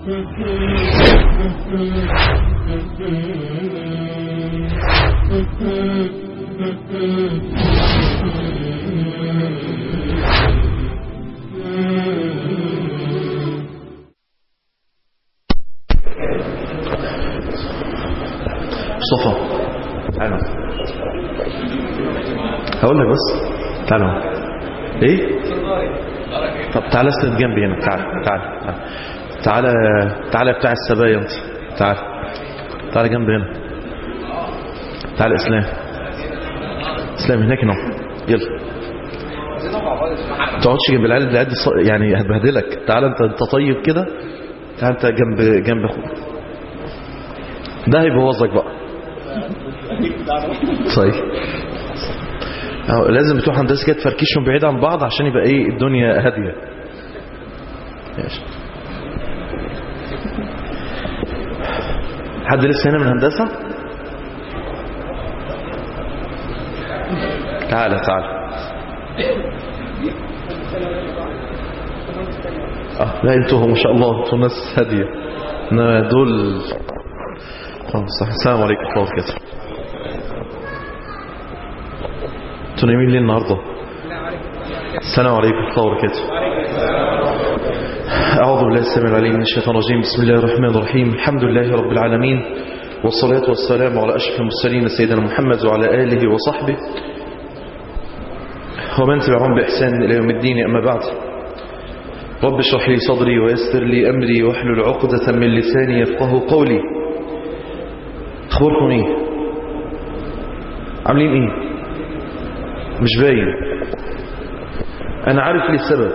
مصطفى تعالوا هقول لك بس تعالوا ايه طب تعالى اسند جنبي هنا تعال تعال تعال تعال تعال بتاع السبايا انت تعال تعال جنبي هنا تعال اسلام اسلام هناك هنا يلا ما تقعدش جنب العيال اللي قد الص- يعني هتبهدلك تعال انت انت طيب كده تعال انت جنب جنب اخوك ده هيبوظك بقى صحيح أهو لازم بتوع هندسه كده تفركشهم بعيد عن بعض عشان يبقى ايه الدنيا هاديه ماشي حد لسه هنا من هندسه تعالى تعالى اه لا انتوا ما شاء الله انتوا ناس هاديه انما دول خلاص صح السلام عليكم ورحمه الله وبركاته انتوا نايمين ليه النهارده السلام عليكم ورحمه الله وبركاته أعوذ بالله السميع العليم من الشيطان الرجيم بسم الله الرحمن الرحيم الحمد لله رب العالمين والصلاة والسلام على أشرف المرسلين سيدنا محمد وعلى آله وصحبه ومن تبعهم بإحسان إلى يوم الدين أما بعد رب اشرح لي صدري ويسر لي أمري واحلل عقدة من لساني يفقه قولي أخبركم إيه عاملين إيه مش باين أنا عارف ليه السبب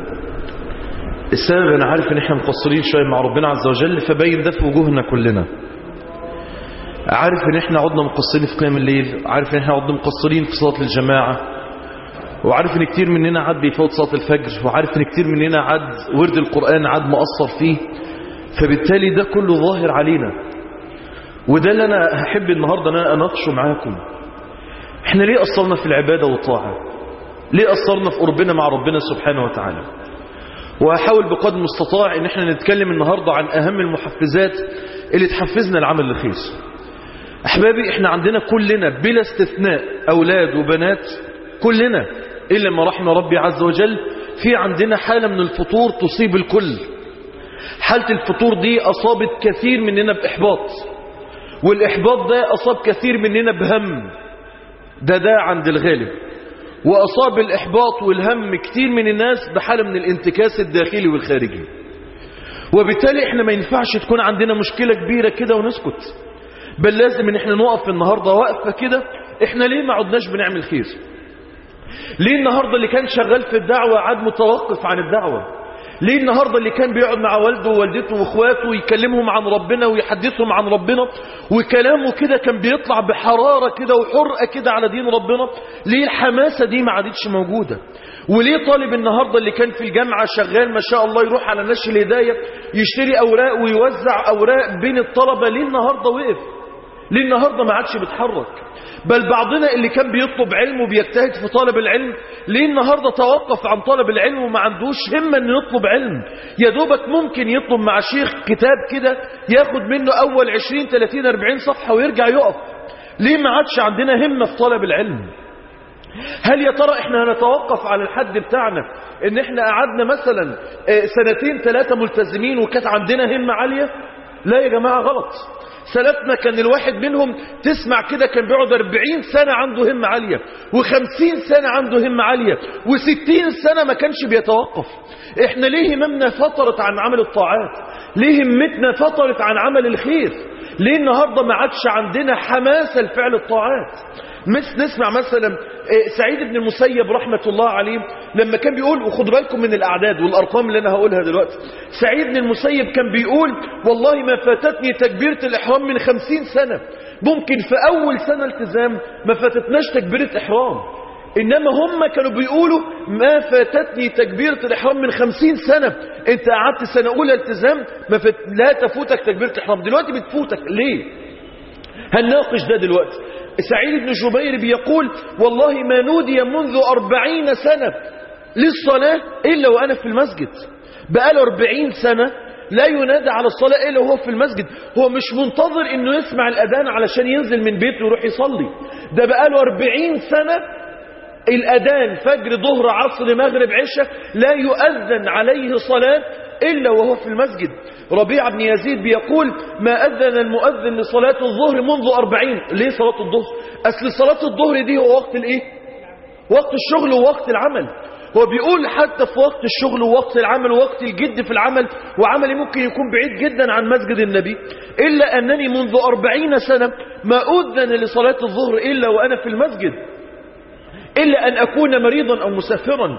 السبب أنا عارف إن إحنا مقصرين شوية مع ربنا عز وجل فباين ده في وجوهنا كلنا عارف إن إحنا عدنا مقصرين في قيام الليل عارف إن إحنا عدنا مقصرين في صلاة الجماعة وعارف إن كتير مننا عاد بيفوت صلاة الفجر وعارف إن كتير مننا عاد ورد القرآن عاد مقصر فيه فبالتالي ده كله ظاهر علينا وده اللي أنا هحب النهاردة أن أنا أناقشه معاكم إحنا ليه قصرنا في العبادة والطاعة ليه قصرنا في قربنا مع ربنا سبحانه وتعالى وهحاول بقدر المستطاع ان احنا نتكلم النهاردة عن اهم المحفزات اللي تحفزنا العمل الخير احبابي احنا عندنا كلنا بلا استثناء اولاد وبنات كلنا الا ما رحم ربي عز وجل في عندنا حالة من الفطور تصيب الكل حالة الفطور دي اصابت كثير مننا باحباط والاحباط ده اصاب كثير مننا بهم ده ده عند الغالب وأصاب الإحباط والهم كتير من الناس بحالة من الانتكاس الداخلي والخارجي وبالتالي احنا ما ينفعش تكون عندنا مشكلة كبيرة كده ونسكت بل لازم ان احنا نقف النهاردة وقفة كده احنا ليه ما عدناش بنعمل خير ليه النهاردة اللي كان شغال في الدعوة عاد متوقف عن الدعوة ليه النهاردة اللي كان بيقعد مع والده ووالدته واخواته ويكلمهم عن ربنا ويحدثهم عن ربنا وكلامه كده كان بيطلع بحرارة كده وحرقة كده على دين ربنا ليه الحماسة دي ما عادتش موجودة وليه طالب النهاردة اللي كان في الجامعة شغال ما شاء الله يروح على نشر الهداية يشتري أوراق ويوزع أوراق بين الطلبة ليه النهاردة وقف ليه النهاردة ما عادش بيتحرك بل بعضنا اللي كان بيطلب علم وبيجتهد في طلب العلم ليه النهاردة توقف عن طلب العلم وما عندوش همة انه يطلب علم يا دوبك ممكن يطلب مع شيخ كتاب كده ياخد منه اول 20 30 40 صفحة ويرجع يقف ليه ما عادش عندنا همة في طلب العلم هل يا ترى احنا هنتوقف على الحد بتاعنا ان احنا قعدنا مثلا آه، سنتين ثلاثة ملتزمين وكانت عندنا همة عالية لا يا جماعة غلط سلفنا كان الواحد منهم تسمع كده كان بيقعد 40 سنة عنده همة عالية و50 سنة عنده همة عالية و60 سنة ما كانش بيتوقف احنا ليه هممنا فطرت عن عمل الطاعات ليه همتنا فطرت عن عمل الخير ليه النهاردة ما عادش عندنا حماسة لفعل الطاعات مس نسمع مثلا آه، سعيد بن المسيب رحمة الله عليه لما كان بيقول وخدوا بالكم من الأعداد والأرقام اللي أنا هقولها دلوقتي سعيد بن المسيب كان بيقول والله ما فاتتني تكبيرة الإحرام من خمسين سنة ممكن في أول سنة التزام ما فاتتناش تكبيرة إحرام إنما هم كانوا بيقولوا ما فاتتني تكبيرة الإحرام من خمسين سنة أنت قعدت سنة أولى التزام ما فات... لا تفوتك تكبيرة الإحرام دلوقتي بتفوتك ليه هنناقش ده دلوقتي سعيد بن جبير بيقول والله ما نودي منذ أربعين سنة للصلاة إلا وأنا في المسجد بقاله أربعين سنة لا ينادى على الصلاة إلا وهو في المسجد هو مش منتظر إنه يسمع الأذان علشان ينزل من بيته ويروح يصلي ده بقاله 40 سنة الأذان فجر ظهر عصر مغرب عشاء لا يؤذن عليه صلاة إلا وهو في المسجد ربيع بن يزيد بيقول ما أذن المؤذن لصلاة الظهر منذ أربعين ليه صلاة الظهر أصل صلاة الظهر دي هو وقت الإيه وقت الشغل ووقت العمل هو بيقول حتى في وقت الشغل ووقت العمل ووقت الجد في العمل وعملي ممكن يكون بعيد جدا عن مسجد النبي إلا أنني منذ أربعين سنة ما أذن لصلاة الظهر إلا وأنا في المسجد إلا أن أكون مريضا أو مسافرا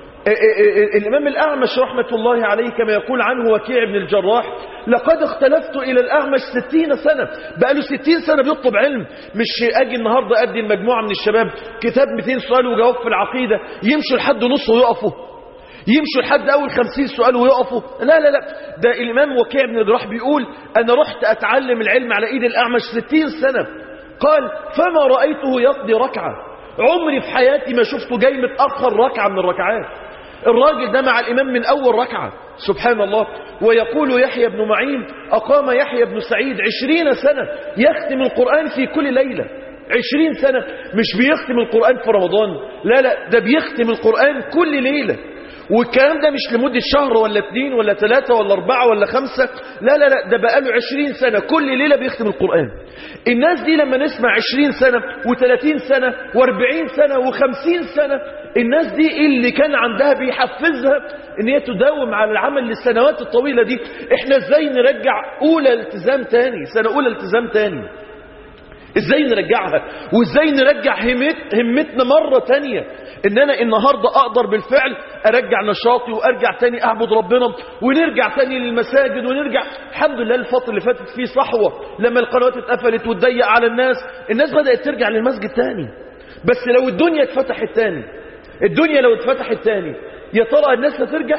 الإمام الأعمش رحمة الله عليه كما يقول عنه وكيع بن الجراح لقد اختلفت إلى الأعمش ستين سنة بقاله ستين سنة بيطلب علم مش أجي النهاردة أدي المجموعة من الشباب كتاب 200 سؤال وجواب في العقيدة يمشوا لحد نص ويقفوا يمشوا لحد أول خمسين سؤال ويقفوا لا لا لا ده الإمام وكيع بن الجراح بيقول أنا رحت أتعلم العلم على إيد الأعمش ستين سنة قال فما رأيته يقضي ركعة عمري في حياتي ما شفته جاي متأخر ركعة من الركعات الراجل ده مع الإمام من أول ركعة سبحان الله ويقول يحيى بن معين أقام يحيى بن سعيد عشرين سنة يختم القرآن في كل ليلة عشرين سنة مش بيختم القرآن في رمضان لا لا ده بيختم القرآن كل ليلة والكلام ده مش لمدة شهر ولا اتنين ولا ثلاثة ولا أربعة ولا خمسة لا لا لا ده بقاله عشرين سنة كل ليلة بيختم القرآن الناس دي لما نسمع عشرين سنة وثلاثين سنة واربعين سنة وخمسين سنة الناس دي اللي كان عندها بيحفزها ان هي تداوم على العمل للسنوات الطويلة دي احنا ازاي نرجع اولى التزام تاني سنة اولى التزام تاني ازاي نرجعها وازاي نرجع همت همتنا مرة تانية ان انا النهاردة اقدر بالفعل ارجع نشاطي وارجع تاني اعبد ربنا ونرجع تاني للمساجد ونرجع الحمد لله الفترة اللي فاتت فيه صحوة لما القنوات اتقفلت وتضيق على الناس الناس بدأت ترجع للمسجد تاني بس لو الدنيا اتفتحت تاني الدنيا لو اتفتحت تاني يا ترى الناس هترجع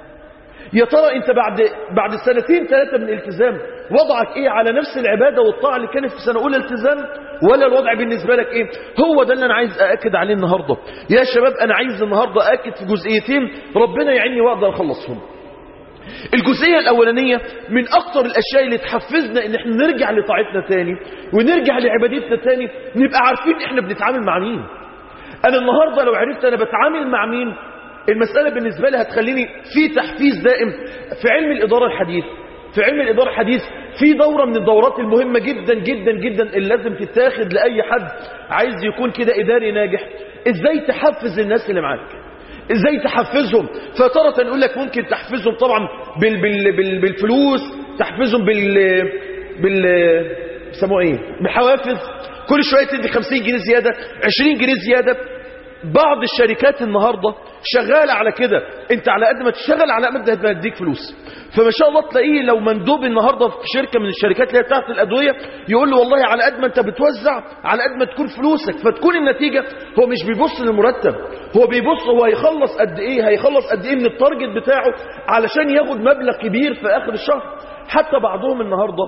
يا ترى انت بعد بعد سنتين ثلاثة من الالتزام وضعك ايه على نفس العبادة والطاعة اللي كانت في سنة اولى التزام ولا الوضع بالنسبة لك ايه هو ده اللي انا عايز اأكد عليه النهاردة يا شباب انا عايز النهاردة اأكد في جزئيتين ربنا يعيني واقدر اخلصهم الجزئية الأولانية من أكثر الأشياء اللي تحفزنا إن احنا نرجع لطاعتنا تاني ونرجع لعبادتنا تاني نبقى عارفين احنا بنتعامل مع مين أنا النهاردة لو عرفت أنا بتعامل مع مين المسألة بالنسبة لي هتخليني في تحفيز دائم في علم الإدارة الحديث في علم الإدارة الحديث في دورة من الدورات المهمة جدا جدا جدا اللي لازم تتاخد لأي حد عايز يكون كده إداري ناجح إزاي تحفز الناس اللي معاك إزاي تحفزهم فترة نقول لك ممكن تحفزهم طبعا بال بال بال بالفلوس تحفزهم بال بال بيسموه ايه بحوافز كل شوية تدي 50 جنيه زيادة 20 جنيه زيادة بعض الشركات النهاردة شغالة على كده انت على قد ما تشتغل على قد ما تديك فلوس فما شاء الله تلاقيه لو مندوب النهاردة في شركة من الشركات اللي هي بتاعت الأدوية يقول له والله على قد ما انت بتوزع على قد ما تكون فلوسك فتكون النتيجة هو مش بيبص للمرتب هو بيبص هو هيخلص قد ايه هيخلص قد ايه من التارجت بتاعه علشان ياخد مبلغ كبير في آخر الشهر حتى بعضهم النهاردة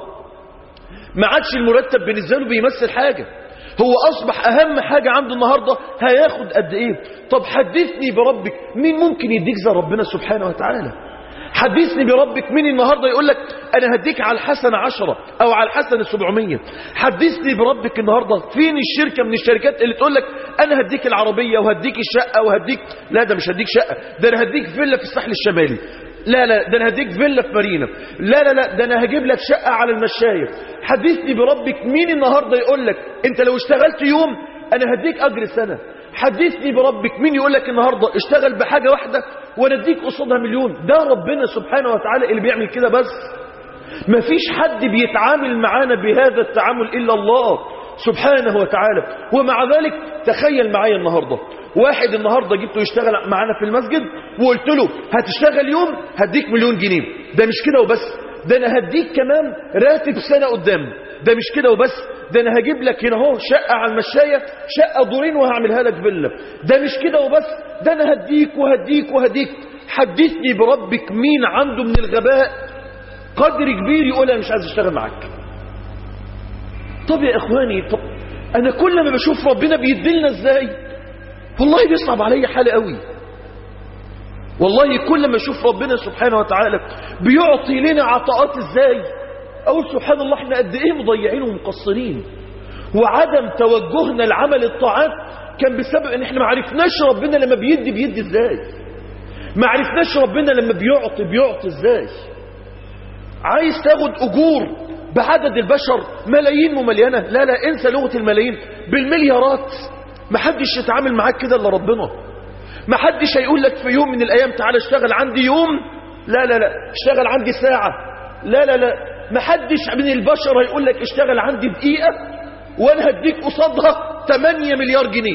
ما عادش المرتب بالنسبة له بيمثل حاجة هو أصبح أهم حاجة عنده النهاردة هياخد قد إيه طب حدثني بربك مين ممكن يديك زي ربنا سبحانه وتعالى حدثني بربك مين النهاردة يقول لك أنا هديك على الحسنة عشرة أو على الحسنة سبعمية حدثني بربك النهاردة فين الشركة من الشركات اللي تقول لك أنا هديك العربية وهديك الشقة وهديك لا ده مش هديك شقة ده أنا هديك فيلا في الساحل الشمالي لا لا ده انا هديك فيلا في مارينا لا لا لا ده انا هجيب لك شقة على المشاية حدثني بربك مين النهاردة يقول لك انت لو اشتغلت يوم انا هديك اجر سنة حدثني بربك مين يقول لك النهاردة اشتغل بحاجة واحدة وانا اديك قصادها مليون ده ربنا سبحانه وتعالى اللي بيعمل كده بس مفيش حد بيتعامل معانا بهذا التعامل الا الله سبحانه وتعالى ومع ذلك تخيل معايا النهاردة واحد النهاردة جبته يشتغل معانا في المسجد وقلت له هتشتغل يوم هديك مليون جنيه ده مش كده وبس ده انا هديك كمان راتب سنة قدام ده مش كده وبس ده انا هجيب لك هنا اهو شقة على المشاية شقة دورين وهعملها لك فيلا ده مش كده وبس ده انا هديك وهديك وهديك حدثني بربك مين عنده من الغباء قدر كبير يقول انا مش عايز اشتغل معاك طب يا اخواني طب انا كل ما بشوف ربنا بيدلنا ازاي والله بيصعب عليا حالي قوي والله كل ما اشوف ربنا سبحانه وتعالى بيعطي لنا عطاءات ازاي اقول سبحان الله احنا قد ايه مضيعين ومقصرين وعدم توجهنا لعمل الطاعات كان بسبب ان احنا ما عرفناش ربنا لما بيدي بيدي ازاي ما عرفناش ربنا لما بيعطي بيعطي ازاي عايز تاخد اجور بعدد البشر ملايين ومليانه لا لا انسى لغه الملايين بالمليارات ما حدش يتعامل معاك كده الا ربنا ما حدش هيقول لك في يوم من الايام تعالى اشتغل عندي يوم لا لا لا اشتغل عندي ساعه لا لا لا ما حدش من البشر هيقول لك اشتغل عندي دقيقه وانا هديك قصادها 8 مليار جنيه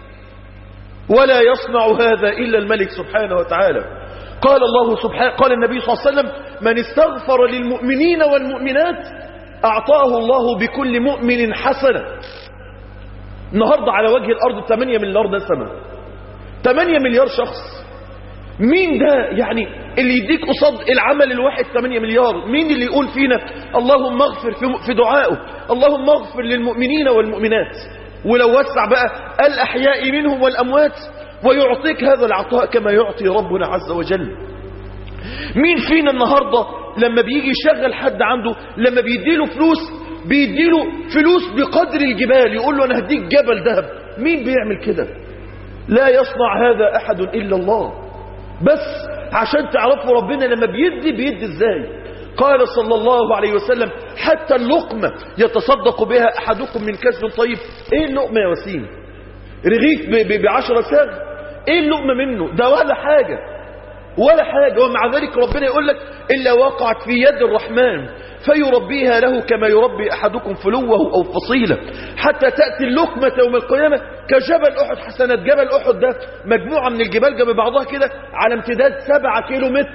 ولا يصنع هذا الا الملك سبحانه وتعالى قال الله سبحانه قال النبي صلى الله عليه وسلم من استغفر للمؤمنين والمؤمنات اعطاه الله بكل مؤمن حسنه النهارده على وجه الارض 8 مليار نسمه 8 مليار شخص مين ده يعني اللي يديك قصاد العمل الواحد 8 مليار مين اللي يقول فينا اللهم اغفر في في دعائه اللهم اغفر للمؤمنين والمؤمنات ولو وسع بقى الأحياء منهم والأموات ويعطيك هذا العطاء كما يعطي ربنا عز وجل مين فينا النهاردة لما بيجي يشغل حد عنده لما بيديله فلوس بيديله فلوس بقدر الجبال يقول له أنا هديك جبل ذهب مين بيعمل كده لا يصنع هذا أحد إلا الله بس عشان تعرفوا ربنا لما بيدي بيدي ازاي قال صلى الله عليه وسلم حتى اللقمة يتصدق بها أحدكم من كسب طيب ايه اللقمة يا وسيم رغيف بعشرة ساغ ايه اللقمة منه ده ولا حاجة ولا حاجة ومع ذلك ربنا يقول لك إلا وقعت في يد الرحمن فيربيها له كما يربي أحدكم فلوه أو فصيلة حتى تأتي اللقمة يوم القيامة كجبل أحد حسنات جبل أحد ده مجموعة من الجبال جنب بعضها كده على امتداد سبعة كيلو متر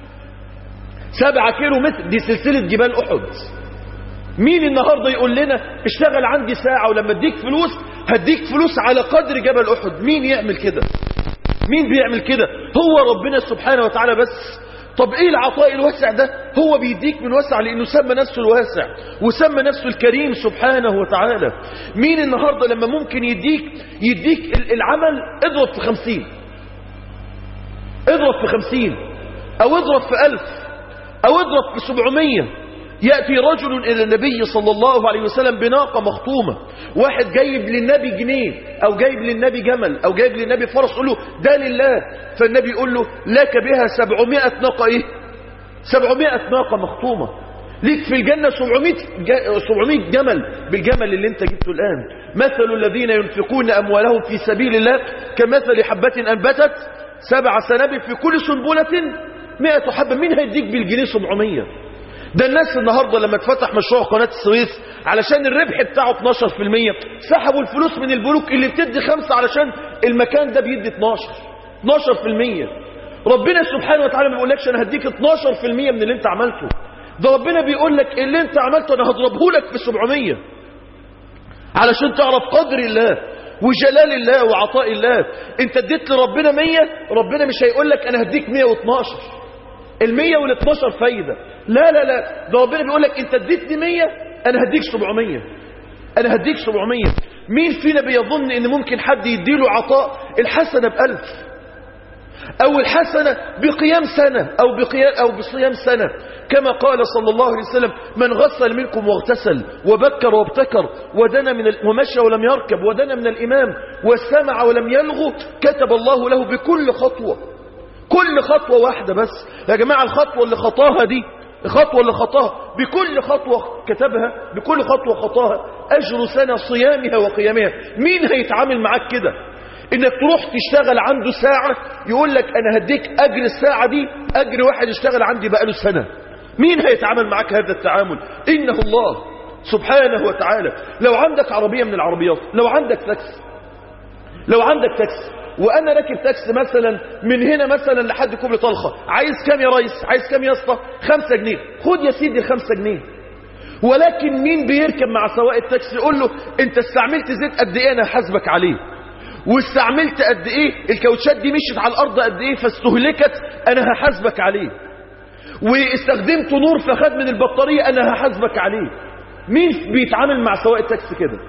سبعة كيلو متر دي سلسلة جبال أحد مين النهاردة يقول لنا اشتغل عندي ساعة ولما اديك فلوس هديك فلوس على قدر جبل أحد مين يعمل كده مين بيعمل كده هو ربنا سبحانه وتعالى بس طب ايه العطاء الواسع ده هو بيديك من واسع لانه سمى نفسه الواسع وسمى نفسه الكريم سبحانه وتعالى مين النهاردة لما ممكن يديك يديك العمل اضرب في خمسين اضرب في خمسين او اضرب في الف او اضرب في سبعمية يأتي رجل إلى النبي صلى الله عليه وسلم بناقة مخطومة واحد جايب للنبي جنيه أو جايب للنبي جمل أو جايب للنبي فرس يقول له ده لله فالنبي يقول له لك بها سبعمائة ناقة إيه سبعمائة ناقة مخطومة ليك في الجنة 700 700 جمل بالجمل اللي انت جبته الآن مثل الذين ينفقون أموالهم في سبيل الله كمثل حبة أنبتت سبع سنابل في كل سنبلة 100 حبة مين هيديك بالجنيه 700 ده الناس النهاردة لما اتفتح مشروع قناة السويس علشان الربح بتاعه 12% سحبوا الفلوس من البنوك اللي بتدي خمسة علشان المكان ده بيدي 12 12% ربنا سبحانه وتعالى ما بيقولكش انا هديك 12% من اللي انت عملته ده ربنا بيقول لك اللي انت عملته انا هضربه لك في 700 علشان تعرف قدر الله وجلال الله وعطاء الله انت اديت لربنا 100 ربنا مش هيقول لك انا هديك 112 المية والاتناشر فايدة لا لا لا ده ربنا بيقول لك انت اديتني مية انا هديك سبعمية انا هديك سبعمية مين فينا بيظن ان ممكن حد يديله عطاء الحسنة بألف او الحسنة بقيام سنة او بقيام او بصيام سنة كما قال صلى الله عليه وسلم من غسل منكم واغتسل وبكر وابتكر ودنا من ال... ومشى ولم يركب ودنا من الامام واستمع ولم يلغو كتب الله له بكل خطوة كل خطوة واحدة بس يا جماعة الخطوة اللي خطاها دي الخطوة اللي خطاها بكل خطوة كتبها بكل خطوة خطاها أجر سنة صيامها وقيامها مين هيتعامل معاك كده انك تروح تشتغل عنده ساعة يقول لك انا هديك اجر الساعة دي اجر واحد اشتغل عندي بقاله سنة مين هيتعامل معاك هذا التعامل انه الله سبحانه وتعالى لو عندك عربية من العربيات لو عندك تاكسي لو عندك تاكسي وانا راكب تاكسي مثلا من هنا مثلا لحد كوبري طلخه عايز كام يا ريس عايز كام يا اسطى خمسة جنيه خد يا سيدي الخمسة جنيه ولكن مين بيركب مع سواق التاكسي يقول له انت استعملت زيت قد ايه انا هحاسبك عليه واستعملت قد ايه الكاوتشات دي مشيت على الارض قد ايه فاستهلكت انا هحاسبك عليه واستخدمت نور فخد من البطاريه انا هحاسبك عليه مين بيتعامل مع سواق التاكسي كده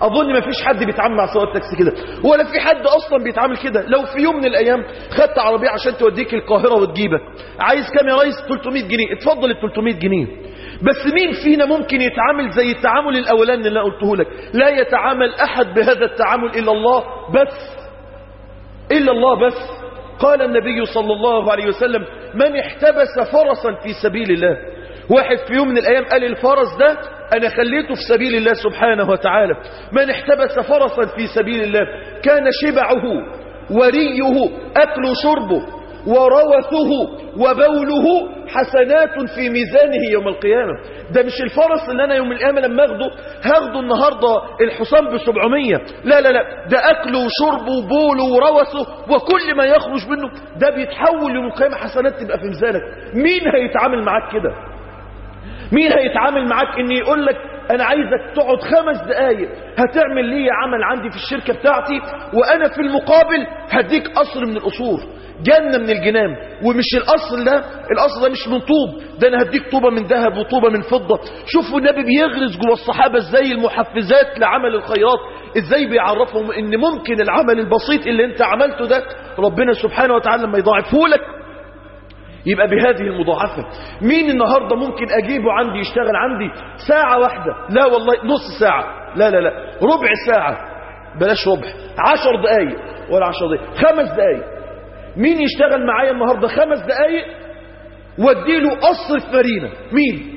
اظن ما فيش حد بيتعامل مع سواق التاكسي كده ولا في حد اصلا بيتعامل كده لو في يوم من الايام خدت عربيه عشان توديك القاهره وتجيبك عايز كام يا ريس 300 جنيه اتفضل ال 300 جنيه بس مين فينا ممكن يتعامل زي التعامل الاولاني اللي انا قلته لك لا يتعامل احد بهذا التعامل الا الله بس الا الله بس قال النبي صلى الله عليه وسلم من احتبس فرسا في سبيل الله واحد في يوم من الايام قال الفرس ده انا خليته في سبيل الله سبحانه وتعالى من احتبس فرسا في سبيل الله كان شبعه وريه اكل شربه وروثه وبوله حسنات في ميزانه يوم القيامة ده مش الفرس اللي أنا يوم القيامة لما أخده هاخده النهاردة الحصان ب 700 لا لا لا ده أكله وشربه وبوله وروثه وكل ما يخرج منه ده بيتحول يوم القيامة حسنات تبقى في ميزانك مين هيتعامل معاك كده مين هيتعامل معاك ان يقول لك انا عايزك تقعد خمس دقايق هتعمل لي عمل عندي في الشركة بتاعتي وانا في المقابل هديك قصر من القصور جنة من الجنان ومش القصر ده القصر ده مش من طوب ده انا هديك طوبة من ذهب وطوبة من فضة شوفوا النبي بيغرس جوه الصحابة ازاي المحفزات لعمل الخيرات ازاي بيعرفهم ان ممكن العمل البسيط اللي انت عملته ده ربنا سبحانه وتعالى لما يضاعفه لك يبقى بهذه المضاعفة مين النهاردة ممكن أجيبه عندي يشتغل عندي ساعة واحدة لا والله نص ساعة لا لا لا ربع ساعة بلاش ربع عشر دقايق ولا عشر دقايق خمس دقايق مين يشتغل معايا النهاردة خمس دقايق واديله قصر في مارينا مين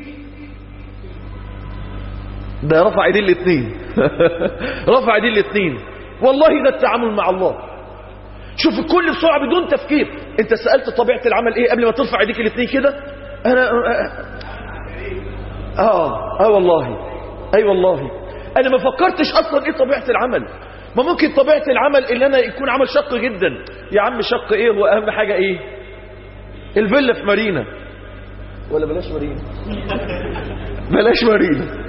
ده رفع ايدين الاثنين رفع ايدين الاثنين والله ده التعامل مع الله شوف الكل بسرعة بدون تفكير انت سألت طبيعة العمل ايه قبل ما ترفع ايديك الاثنين كده انا اه اه والله اي أيوة والله انا ما فكرتش اصلا ايه طبيعة العمل ما ممكن طبيعة العمل اللي انا يكون عمل شق جدا يا عم شق ايه هو اهم حاجة ايه الفيلا في مارينا ولا بلاش مارينا بلاش مارينا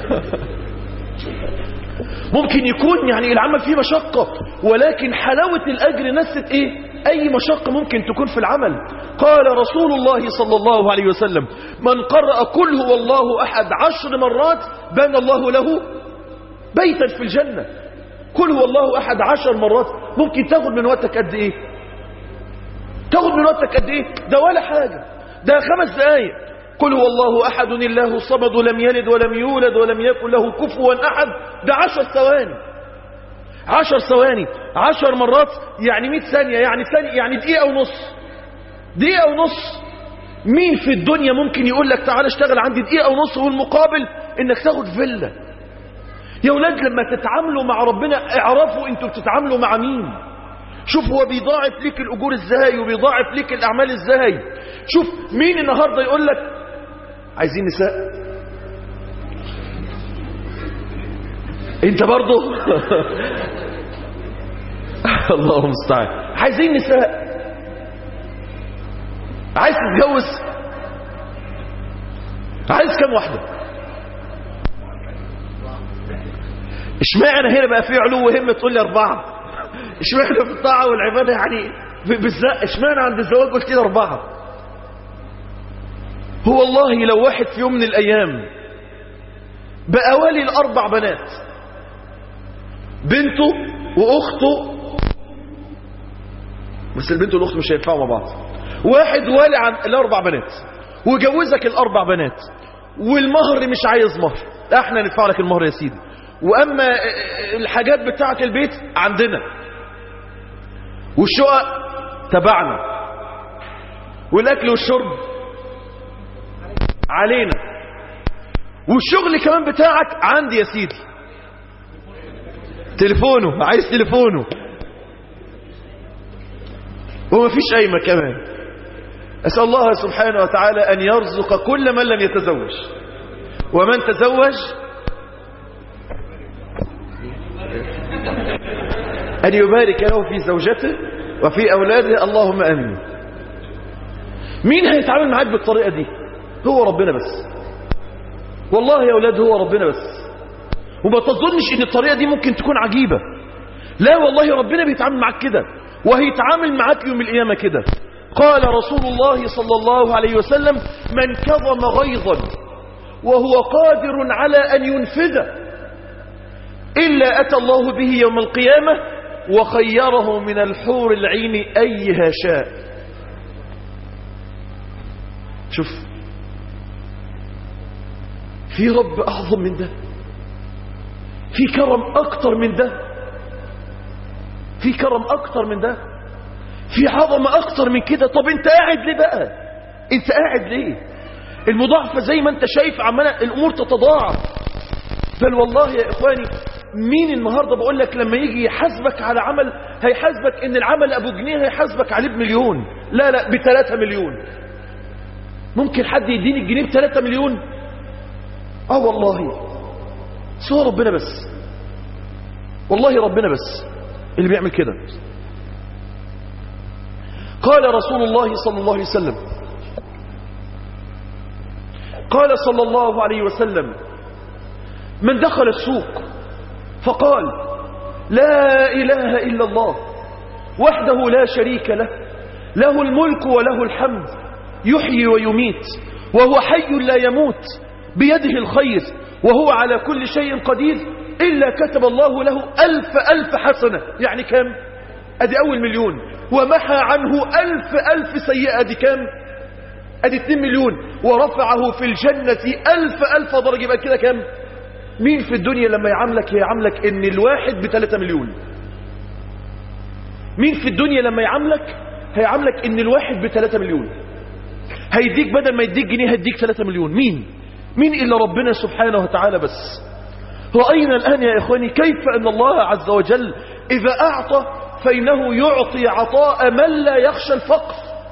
ممكن يكون يعني العمل فيه مشقة ولكن حلاوة الأجر نست إيه أي مشقة ممكن تكون في العمل قال رسول الله صلى الله عليه وسلم من قرأ كل هو الله أحد عشر مرات بنى الله له بيتا في الجنة كل هو الله أحد عشر مرات ممكن تاخد من وقتك قد إيه تاخد من وقتك قد إيه ده ولا حاجة ده خمس دقايق قل هو الله أحد الله الصمد لم يلد ولم يولد ولم يكن له كفوا أحد ده عشر ثواني عشر ثواني عشر مرات يعني مئة ثانية يعني ثانية يعني دقيقة ونص دقيقة ونص مين في الدنيا ممكن يقول لك تعال اشتغل عندي دقيقة ونص والمقابل انك تاخد فيلا يا ولاد لما تتعاملوا مع ربنا اعرفوا انتوا بتتعاملوا مع مين شوف هو بيضاعف ليك الأجور ازاي وبيضاعف ليك الأعمال ازاي شوف مين النهاردة يقول لك عايزين نساء انت برضه الله المستعان عايزين نساء عايز تتجوز عايز كم واحدة اشمعنى هنا بقى في علو همة تقول لي أربعة اشمعنى في الطاعة والعبادة يعني بالذات اشمعنى عند الزواج قلت لي أربعة هو والله لو واحد في يوم من الأيام بقى والي الأربع بنات بنته وأخته بس البنت والأخت مش هينفعوا مع بعض واحد والي عن الأربع بنات وجوزك الأربع بنات والمهر مش عايز مهر احنا ندفع لك المهر يا سيدي وأما الحاجات بتاعة البيت عندنا والشقق تبعنا والأكل والشرب علينا والشغل كمان بتاعك عندي يا سيدي تليفونه عايز تليفونه ومفيش أي كمان أسأل الله سبحانه وتعالى أن يرزق كل من لم يتزوج ومن تزوج أن يبارك له في زوجته وفي أولاده اللهم أمين مين هيتعامل معاك بالطريقة دي هو ربنا بس والله يا أولاد هو ربنا بس وما تظنش ان الطريقة دي ممكن تكون عجيبة لا والله ربنا بيتعامل معاك كده وهيتعامل معاك يوم القيامة كده قال رسول الله صلى الله عليه وسلم من كظم غيظا وهو قادر على أن ينفذه إلا أتى الله به يوم القيامة وخيره من الحور العين أيها شاء شوف في رب أعظم من ده في كرم أكتر من ده في كرم أكتر من ده في عظمة أكتر من كده طب أنت قاعد ليه بقى أنت قاعد ليه المضاعفة زي ما أنت شايف عمالة الأمور تتضاعف بل والله يا إخواني مين النهاردة بقول لك لما يجي يحاسبك على عمل هيحاسبك ان العمل ابو جنيه هيحاسبك عليه بمليون لا لا بثلاثة مليون ممكن حد يديني الجنيه بثلاثة مليون اه والله سوى ربنا بس والله ربنا بس اللي بيعمل كده قال رسول الله صلى الله عليه وسلم قال صلى الله عليه وسلم من دخل السوق فقال لا إله إلا الله وحده لا شريك له له الملك وله الحمد يحيي ويميت وهو حي لا يموت بيده الخير وهو على كل شيء قدير إلا كتب الله له ألف ألف حسنة يعني كم أدي أول مليون ومحى عنه ألف ألف سيئة أدي كم أدي 2 مليون ورفعه في الجنة ألف ألف درجة يبقى كده كم مين في الدنيا لما يعاملك يعاملك ان الواحد بثلاثة مليون مين في الدنيا لما يعاملك هيعاملك ان الواحد بثلاثة مليون هيديك بدل ما يديك جنيه هيديك ثلاثة مليون مين مين إلا ربنا سبحانه وتعالى بس رأينا الآن يا إخواني كيف أن الله عز وجل إذا أعطى فإنه يعطي عطاء من لا يخشى الفقر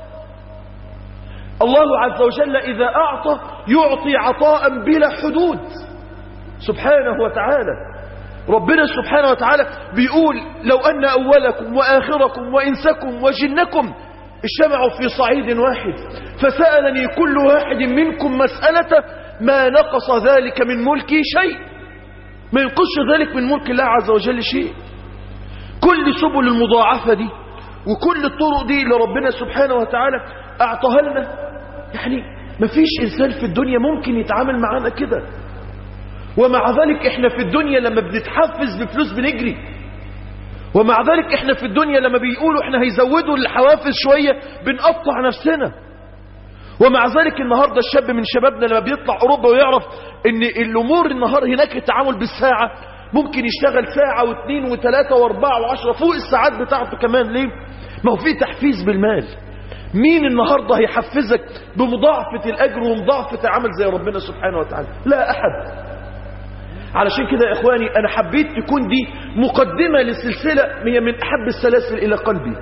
الله عز وجل إذا أعطى يعطي عطاء بلا حدود سبحانه وتعالى ربنا سبحانه وتعالى بيقول لو أن أولكم وآخركم وإنسكم وجنكم اجتمعوا في صعيد واحد فسألني كل واحد منكم مسألة ما نقص ذلك من ملكي شيء ما ينقصش ذلك من ملك الله عز وجل شيء كل سبل المضاعفة دي وكل الطرق دي اللي ربنا سبحانه وتعالى أعطاها لنا يعني مفيش إنسان في الدنيا ممكن يتعامل معانا كده ومع ذلك احنا في الدنيا لما بنتحفز بفلوس بنجري ومع ذلك احنا في الدنيا لما بيقولوا احنا هيزودوا الحوافز شوية بنقطع نفسنا ومع ذلك النهاردة الشاب من شبابنا لما بيطلع اوروبا ويعرف ان الامور النهار هناك التعامل بالساعة ممكن يشتغل ساعة واثنين وثلاثة واربعة وعشرة فوق الساعات بتاعته كمان ليه ما هو في تحفيز بالمال مين النهاردة هيحفزك بمضاعفة الاجر ومضاعفة العمل زي ربنا سبحانه وتعالى لا احد علشان كده يا إخواني أنا حبيت تكون دي مقدمة لسلسلة هي من أحب السلاسل إلى قلبي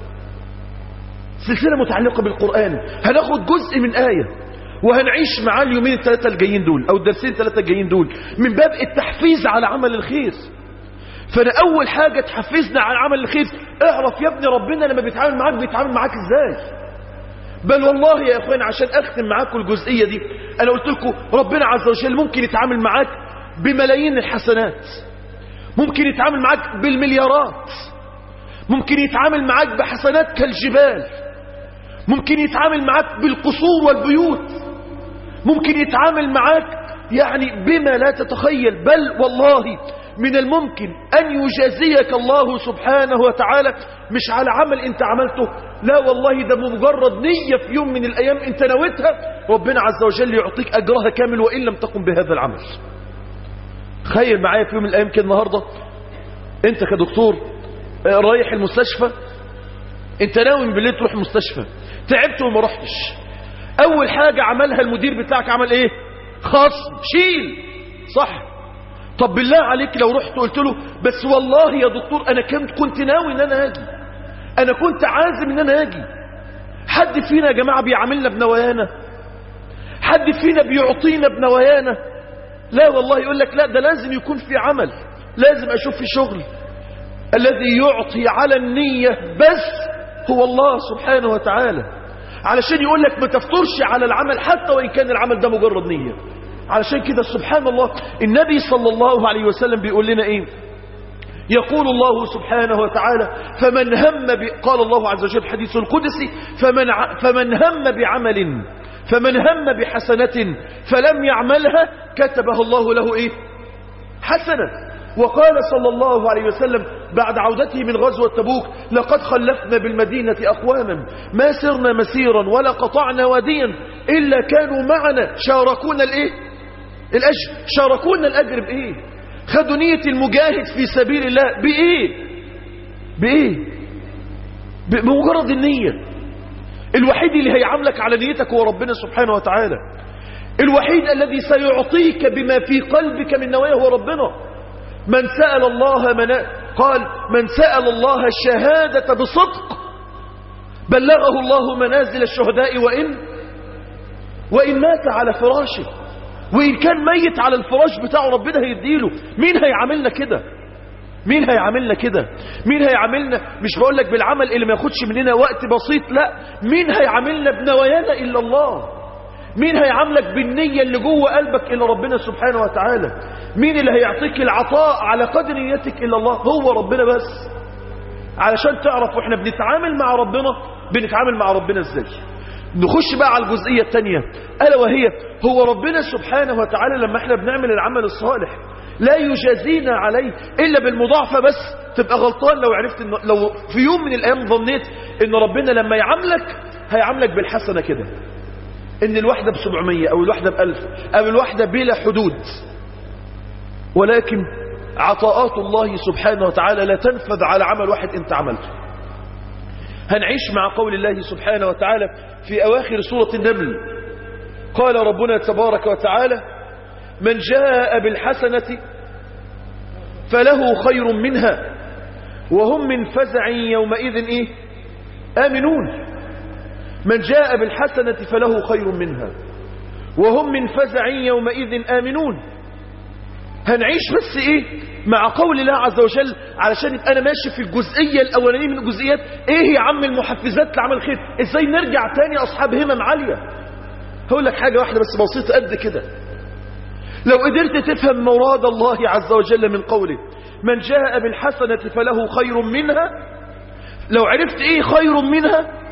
سلسلة متعلقة بالقرآن هناخد جزء من آية وهنعيش معاه اليومين الثلاثة الجايين دول أو الدرسين الثلاثة الجايين دول من باب التحفيز على عمل الخير فأنا أول حاجة تحفزنا على عمل الخير اعرف يا ابني ربنا لما بيتعامل معاك بيتعامل معاك ازاي بل والله يا اخوان عشان اختم معاكم الجزئية دي انا قلت لكم ربنا عز وجل ممكن يتعامل معاك بملايين الحسنات ممكن يتعامل معاك بالمليارات ممكن يتعامل معاك بحسنات كالجبال ممكن يتعامل معاك بالقصور والبيوت ممكن يتعامل معاك يعني بما لا تتخيل بل والله من الممكن أن يجازيك الله سبحانه وتعالى مش على عمل انت عملته لا والله ده مجرد نية في يوم من الأيام انت نويتها ربنا عز وجل يعطيك أجرها كامل وإن لم تقم بهذا العمل تخيل معايا في يوم من الايام كده النهارده انت كدكتور رايح المستشفى انت ناوي بالليل تروح المستشفى تعبت وما رحتش اول حاجه عملها المدير بتاعك عمل ايه خصم شيل صح طب بالله عليك لو رحت قلت له بس والله يا دكتور انا كنت كنت ناوي ان انا اجي انا كنت عازم ان انا اجي حد فينا يا جماعه بيعاملنا بنوايانا حد فينا بيعطينا بنوايانا لا والله يقول لك لا ده لازم يكون في عمل لازم أشوف في شغل الذي يعطي على النية بس هو الله سبحانه وتعالى علشان يقول لك ما تفطرش على العمل حتى وإن كان العمل ده مجرد نية علشان كده سبحان الله النبي صلى الله عليه وسلم بيقول لنا ايه يقول الله سبحانه وتعالى فمن هم ب... قال الله عز وجل حديث القدسي فمن, ع... فمن هم بعمل فمن هم بحسنة فلم يعملها كتبه الله له ايه حسنة وقال صلى الله عليه وسلم بعد عودته من غزوة تبوك لقد خلفنا بالمدينة أقواما ما سرنا مسيرا ولا قطعنا واديا إلا كانوا معنا شاركونا الإيه؟ الأجر شاركونا الأجر بإيه خدوا نية المجاهد في سبيل الله بإيه بإيه بمجرد النية الوحيد اللي هيعاملك على نيتك هو ربنا سبحانه وتعالى الوحيد الذي سيعطيك بما في قلبك من نوايا هو ربنا من سأل الله من قال من سأل الله الشهادة بصدق بلغه الله منازل الشهداء وإن وإن مات على فراشه وإن كان ميت على الفراش بتاعه ربنا هيديله مين هيعاملنا كده مين هيعاملنا كده مين هيعاملنا مش بقول لك بالعمل اللي ما ياخدش مننا وقت بسيط لا مين هيعاملنا بنوايانا إلا الله مين هيعاملك بالنية اللي جوه قلبك إلا ربنا سبحانه وتعالى مين اللي هيعطيك العطاء على قدر نيتك إلا الله هو ربنا بس علشان تعرف واحنا بنتعامل مع ربنا بنتعامل مع ربنا ازاي نخش بقى على الجزئية الثانية ألا وهي هو ربنا سبحانه وتعالى لما احنا بنعمل العمل الصالح لا يجازينا عليه إلا بالمضاعفة بس تبقى غلطان لو عرفت إنه لو في يوم من الأيام ظنيت إن ربنا لما يعاملك هيعاملك بالحسنة كده إن الواحدة بسبعمية أو الواحدة بألف أو الواحدة بلا حدود ولكن عطاءات الله سبحانه وتعالى لا تنفذ على عمل واحد انت عملته هنعيش مع قول الله سبحانه وتعالى في أواخر سورة النمل قال ربنا تبارك وتعالى من جاء بالحسنة فله خير منها وهم من فزع يومئذ إيه؟ آمنون من جاء بالحسنة فله خير منها وهم من فزع يومئذ آمنون هنعيش بس ايه مع قول الله عز وجل علشان يبقى انا ماشي في الجزئية الاولانية من الجزئيات ايه يا عم المحفزات لعمل خير ازاي نرجع تاني اصحاب همم عالية هقول لك حاجة واحدة بس بسيطة قد كده لو قدرت تفهم مراد الله عز وجل من قوله من جاء بالحسنة فله خير منها لو عرفت ايه خير منها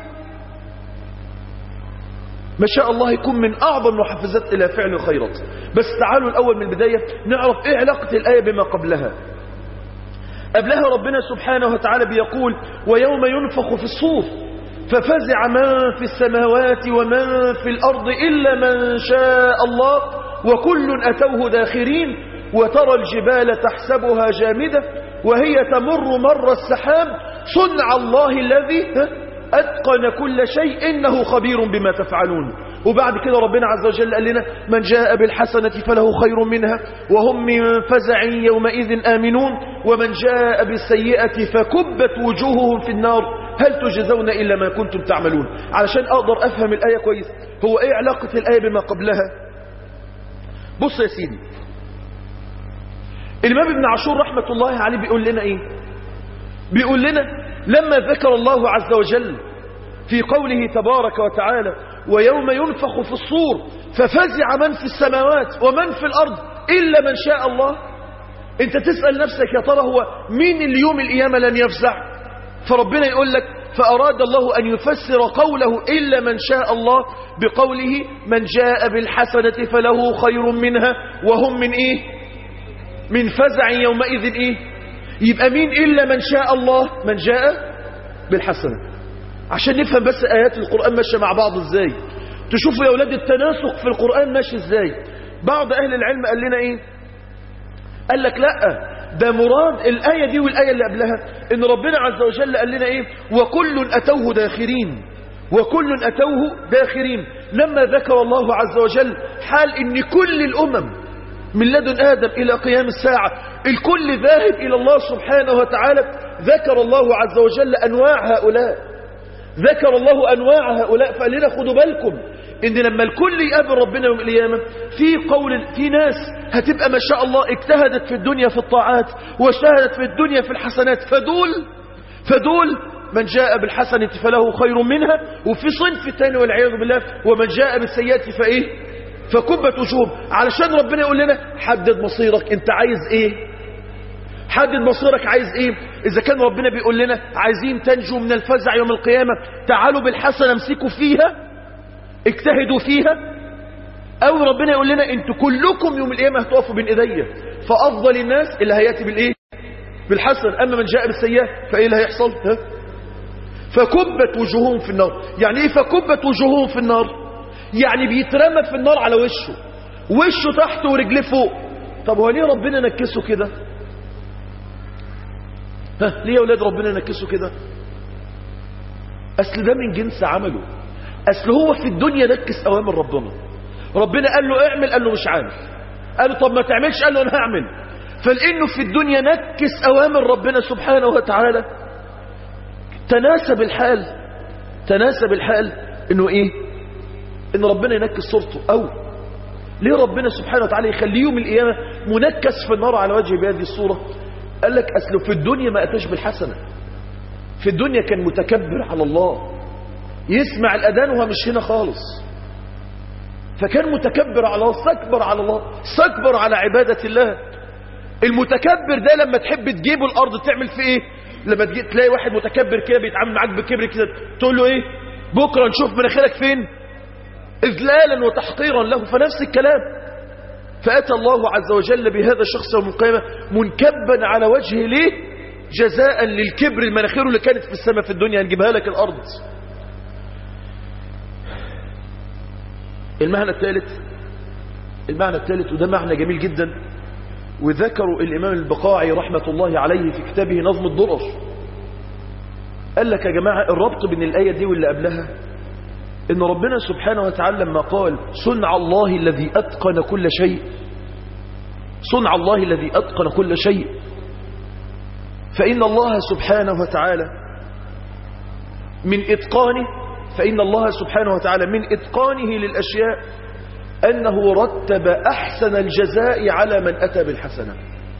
ما شاء الله يكون من أعظم المحفزات إلى فعل الخيرات بس تعالوا الأول من البداية نعرف إيه علاقة الآية بما قبلها قبلها ربنا سبحانه وتعالى بيقول ويوم ينفخ في الصور ففزع من في السماوات ومن في الأرض إلا من شاء الله وكل أتوه داخرين وترى الجبال تحسبها جامدة وهي تمر مر السحاب صنع الله الذي أتقن كل شيء إنه خبير بما تفعلون وبعد كده ربنا عز وجل قال لنا من جاء بالحسنة فله خير منها وهم من فزع يومئذ آمنون ومن جاء بالسيئة فكبت وجوههم في النار هل تجزون إلا ما كنتم تعملون علشان أقدر أفهم الآية كويس هو إيه علاقة الآية بما قبلها بص يا سيدي الإمام ابن عاشور رحمة الله عليه بيقول لنا إيه بيقول لنا لما ذكر الله عز وجل في قوله تبارك وتعالى ويوم ينفخ في الصور ففزع من في السماوات ومن في الأرض إلا من شاء الله انت تسأل نفسك يا ترى هو مين اليوم القيامة لن يفزع فربنا يقول لك فأراد الله أن يفسر قوله إلا من شاء الله بقوله من جاء بالحسنة فله خير منها وهم من إيه من فزع يومئذ إيه يبقى مين إلا من شاء الله من جاء بالحسنة عشان نفهم بس آيات القرآن ماشية مع بعض إزاي تشوفوا يا أولاد التناسق في القرآن ماشي إزاي بعض أهل العلم قال لنا إيه قال لك لا ده مراد الآية دي والآية اللي قبلها إن ربنا عز وجل قال لنا إيه وكل أتوه داخرين وكل أتوه داخرين لما ذكر الله عز وجل حال إن كل الأمم من لدن آدم إلى قيام الساعة الكل ذاهب إلى الله سبحانه وتعالى ذكر الله عز وجل أنواع هؤلاء ذكر الله أنواع هؤلاء فقال لنا خدوا بالكم إن لما الكل يقابل ربنا يوم القيامة في قول في ناس هتبقى ما شاء الله اجتهدت في الدنيا في الطاعات واجتهدت في الدنيا في الحسنات فدول فدول من جاء بالحسنة فله خير منها وفي صنف الثاني والعياذ بالله ومن جاء بالسيئات فإيه فكبت وجوههم علشان ربنا يقول لنا حدد مصيرك انت عايز ايه حدد مصيرك عايز ايه اذا كان ربنا بيقول لنا عايزين تنجوا من الفزع يوم القيامة تعالوا بالحسنة امسكوا فيها اجتهدوا فيها أو ربنا يقول لنا انتوا كلكم يوم القيامة هتقفوا بين ايديا فأفضل الناس اللي هيأتي بالإيه بالحسن أما من جاء بالسيئة فإيه اللي هيحصل ها؟ فكبت وجوههم في النار يعني إيه فكبت وجوههم في النار يعني بيترمى في النار على وشه وشه تحت ورجليه فوق طب هو ليه ربنا نكسه كده ها ليه يا اولاد ربنا نكسه كده اصل ده من جنس عمله اصل هو في الدنيا نكس اوامر ربنا ربنا قال له اعمل قال له مش عامل قال له طب ما تعملش قال له انا هعمل فلانه في الدنيا نكس اوامر ربنا سبحانه وتعالى تناسب الحال تناسب الحال انه ايه ان ربنا ينكس صورته او ليه ربنا سبحانه وتعالى يخليه يوم القيامة منكس في النار على وجهه بهذه الصورة قال لك أصله في الدنيا ما أتاش بالحسنة في الدنيا كان متكبر على الله يسمع الأذان وهو مش هنا خالص فكان متكبر على الله استكبر على الله استكبر على عبادة الله المتكبر ده لما تحب تجيبه الأرض تعمل فيه إيه لما تجي تلاقي واحد متكبر كده بيتعامل معاك بكبر كده تقول له إيه بكرة نشوف مناخيرك فين إذلالا وتحقيرا له فنفس الكلام فأتى الله عز وجل بهذا الشخص يوم القيامة منكبا على وجهه ليه جزاء للكبر المناخير اللي كانت في السماء في الدنيا هنجيبها لك الأرض المعنى الثالث المعنى الثالث وده معنى جميل جدا وذكروا الإمام البقاعي رحمة الله عليه في كتابه نظم الضرر قال لك يا جماعة الربط بين الآية دي واللي قبلها إن ربنا سبحانه وتعالى لما قال صنع الله الذي أتقن كل شيء صنع الله الذي أتقن كل شيء فإن الله سبحانه وتعالى من إتقانه فإن الله سبحانه وتعالى من إتقانه للأشياء أنه رتب أحسن الجزاء على من أتى بالحسنة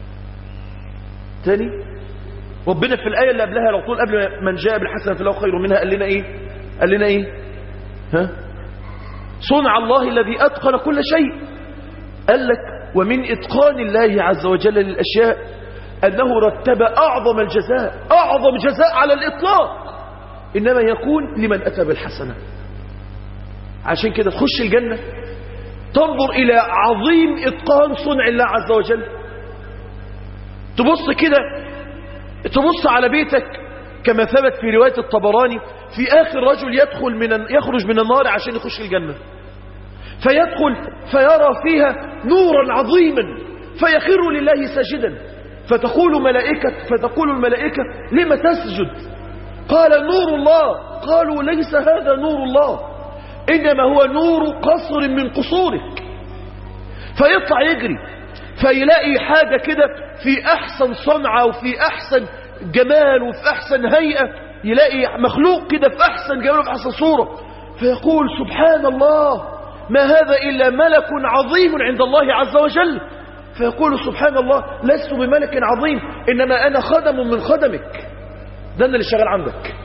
تاني ربنا في الآية اللي قبلها لو طول قبل من جاء بالحسنة فله خير منها قال لنا إيه قال لنا إيه ها صنع الله الذي أتقن كل شيء قال لك ومن إتقان الله عز وجل للأشياء أنه رتب أعظم الجزاء أعظم جزاء على الإطلاق إنما يكون لمن أتى بالحسنة عشان كده تخش الجنة تنظر إلى عظيم إتقان صنع الله عز وجل تبص كده تبص على بيتك كما ثبت في رواية الطبراني في آخر رجل يدخل من يخرج من النار عشان يخش الجنة فيدخل فيرى فيها نورا عظيما فيخر لله ساجدا فتقول ملائكة فتقول الملائكة لم تسجد قال نور الله قالوا ليس هذا نور الله إنما هو نور قصر من قصورك فيطلع يجري فيلاقي حاجة كده في أحسن صنعة وفي أحسن جمال وفي أحسن هيئة يلاقي مخلوق كده في أحسن جمال وفي أحسن صورة فيقول سبحان الله ما هذا إلا ملك عظيم عند الله عز وجل فيقول سبحان الله لست بملك عظيم إنما أنا خدم من خدمك ده أنا اللي شغال عندك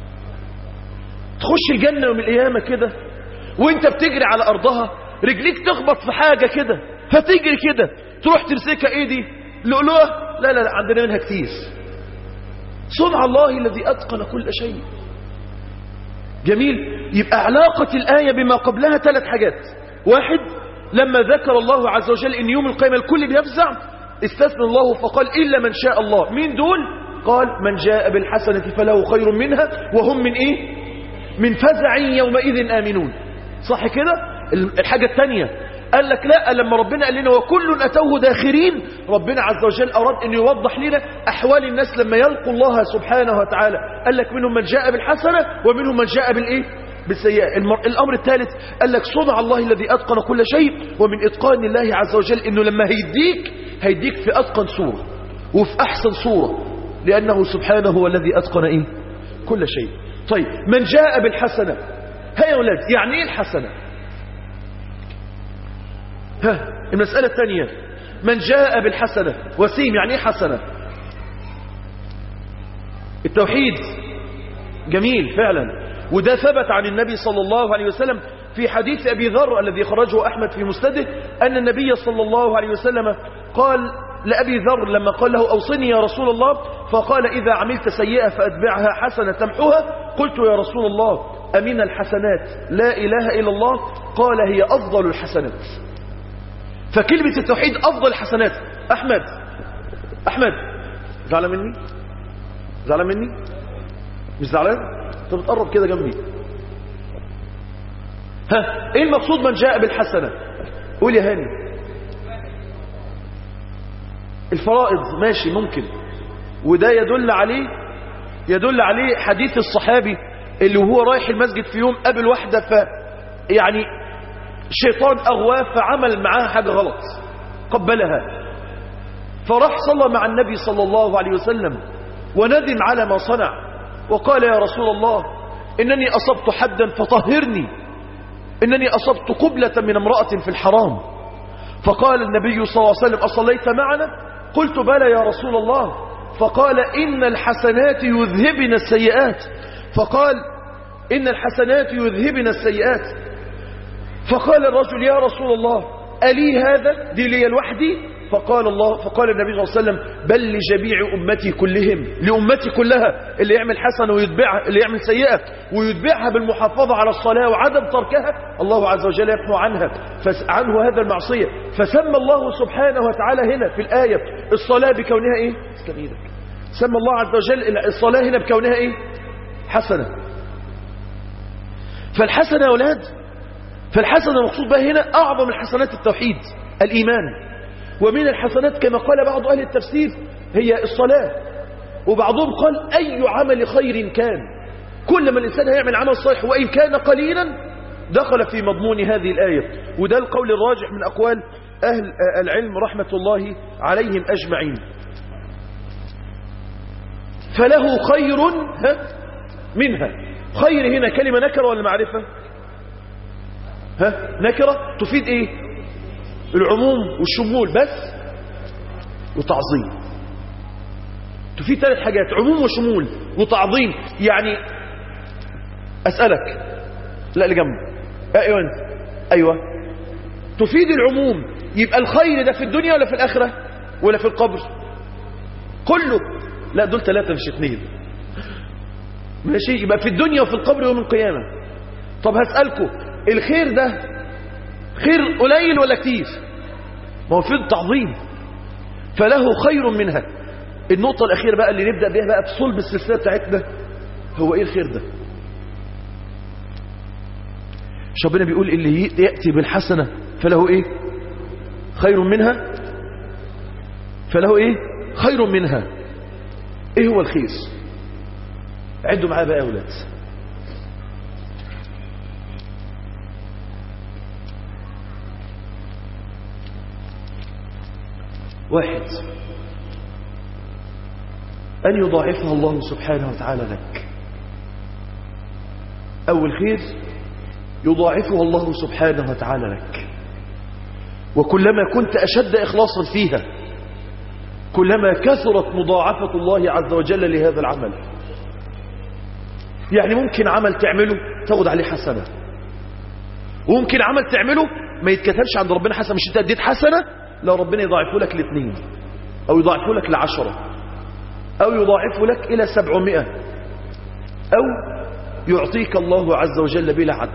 تخش الجنة يوم القيامة كده وانت بتجري على أرضها رجليك تخبط في حاجة كده فتجري كده تروح تمسكها ايدي لؤلؤة لا لا لا عندنا منها كتير صنع الله الذي أتقن كل شيء جميل يبقى علاقة الآية بما قبلها ثلاث حاجات واحد لما ذكر الله عز وجل ان يوم القيامة الكل بيفزع استثنى الله فقال إلا من شاء الله مين دول قال من جاء بالحسنة فله خير منها وهم من ايه من فزع يومئذ آمنون صح كده الحاجة الثانية قال لك لا لما ربنا قال لنا وكل أتوه داخرين ربنا عز وجل أراد أن يوضح لنا أحوال الناس لما يلقوا الله سبحانه وتعالى قال لك منهم من جاء بالحسنة ومنهم من جاء بالإيه بالسيئة الأمر الثالث قال لك صنع الله الذي أتقن كل شيء ومن إتقان الله عز وجل أنه لما هيديك هيديك في أتقن صورة وفي أحسن صورة لأنه سبحانه هو الذي أتقن إيه كل شيء طيب من جاء بالحسنة هيا أولاد يعني إيه الحسنة ها المسألة الثانية من جاء بالحسنة وسيم يعني ايه حسنة التوحيد جميل فعلا وده ثبت عن النبي صلى الله عليه وسلم في حديث أبي ذر الذي خرجه أحمد في مسنده أن النبي صلى الله عليه وسلم قال لأبي ذر لما قال له أوصني يا رسول الله فقال إذا عملت سيئة فأتبعها حسنة تمحوها قلت يا رسول الله أمين الحسنات لا إله إلا الله قال هي أفضل الحسنات فكلمة التوحيد أفضل الحسنات أحمد أحمد زعلان مني زعلان مني مش زعلان انت بتقرب كده جنبي ها ايه المقصود من جاء بالحسنة قول يا هاني الفرائض ماشي ممكن وده يدل عليه يدل عليه حديث الصحابي اللي وهو رايح المسجد في يوم قابل واحدة ف يعني شيطان أغواه فعمل معاها حاجة غلط قبلها فراح صلى مع النبي صلى الله عليه وسلم وندم على ما صنع وقال يا رسول الله إنني أصبت حدا فطهرني إنني أصبت قبلة من امرأة في الحرام فقال النبي صلى الله عليه وسلم أصليت معنا قلت بلى يا رسول الله فقال إن الحسنات يذهبن السيئات فقال إن الحسنات يذهبن السيئات فقال الرجل يا رسول الله ألي هذا دي لي لوحدي فقال الله فقال النبي صلى الله عليه وسلم بل لجميع أمتي كلهم لأمتي كلها اللي يعمل حسنة ويتبعها اللي يعمل سيئة ويتبعها بالمحافظة على الصلاة وعدم تركها الله عز وجل يمحو عنها فس- عنه هذا المعصية فسمى الله سبحانه وتعالى هنا في الآية الصلاة بكونها إيه؟ اسلم إيدك. سمى الله عز وجل الصلاة هنا بكونها إيه؟ حسنة فالحسنة يا أولاد فالحسنة المقصود بها هنا أعظم الحسنات التوحيد الإيمان ومن الحسنات كما قال بعض أهل التفسير هي الصلاة وبعضهم قال أي عمل خير كان كل ما الإنسان هيعمل عمل صالح وإن كان قليلا دخل في مضمون هذه الآية وده القول الراجح من أقوال أهل العلم رحمة الله عليهم أجمعين فله خير ها منها خير هنا كلمة نكرة ولا معرفة ها نكرة تفيد ايه العموم والشمول بس وتعظيم تفيد ثلاث حاجات عموم وشمول وتعظيم يعني أسألك لا اللي جنب ايوه انت ايوه تفيد العموم يبقى الخير ده في الدنيا ولا في الآخرة ولا في القبر كله لا دول ثلاثة مش اثنين ماشي يبقى في الدنيا وفي القبر يوم القيامة طب هسألكم الخير ده خير قليل ولا كتير ما هو في التعظيم فله خير منها النقطة الأخيرة بقى اللي نبدأ بها بقى بصلب السلسلة بتاعتنا هو إيه الخير ده مش ربنا بيقول اللي يأتي بالحسنة فله إيه خير منها فله إيه خير منها إيه هو الخير عدوا معايا بقى يا أولاد واحد أن يضاعفها الله سبحانه وتعالى لك أول خير يضاعفها الله سبحانه وتعالى لك وكلما كنت أشد إخلاصا فيها كلما كثرت مضاعفة الله عز وجل لهذا العمل يعني ممكن عمل تعمله تاخد عليه حسنة وممكن عمل تعمله ما يتكتبش عند ربنا حسنة مش انت اديت حسنة لو ربنا يضاعفه لك لاثنين او يضاعفه لك لعشرة او يضاعفه لك الى سبعمائة او يعطيك الله عز وجل بلا عد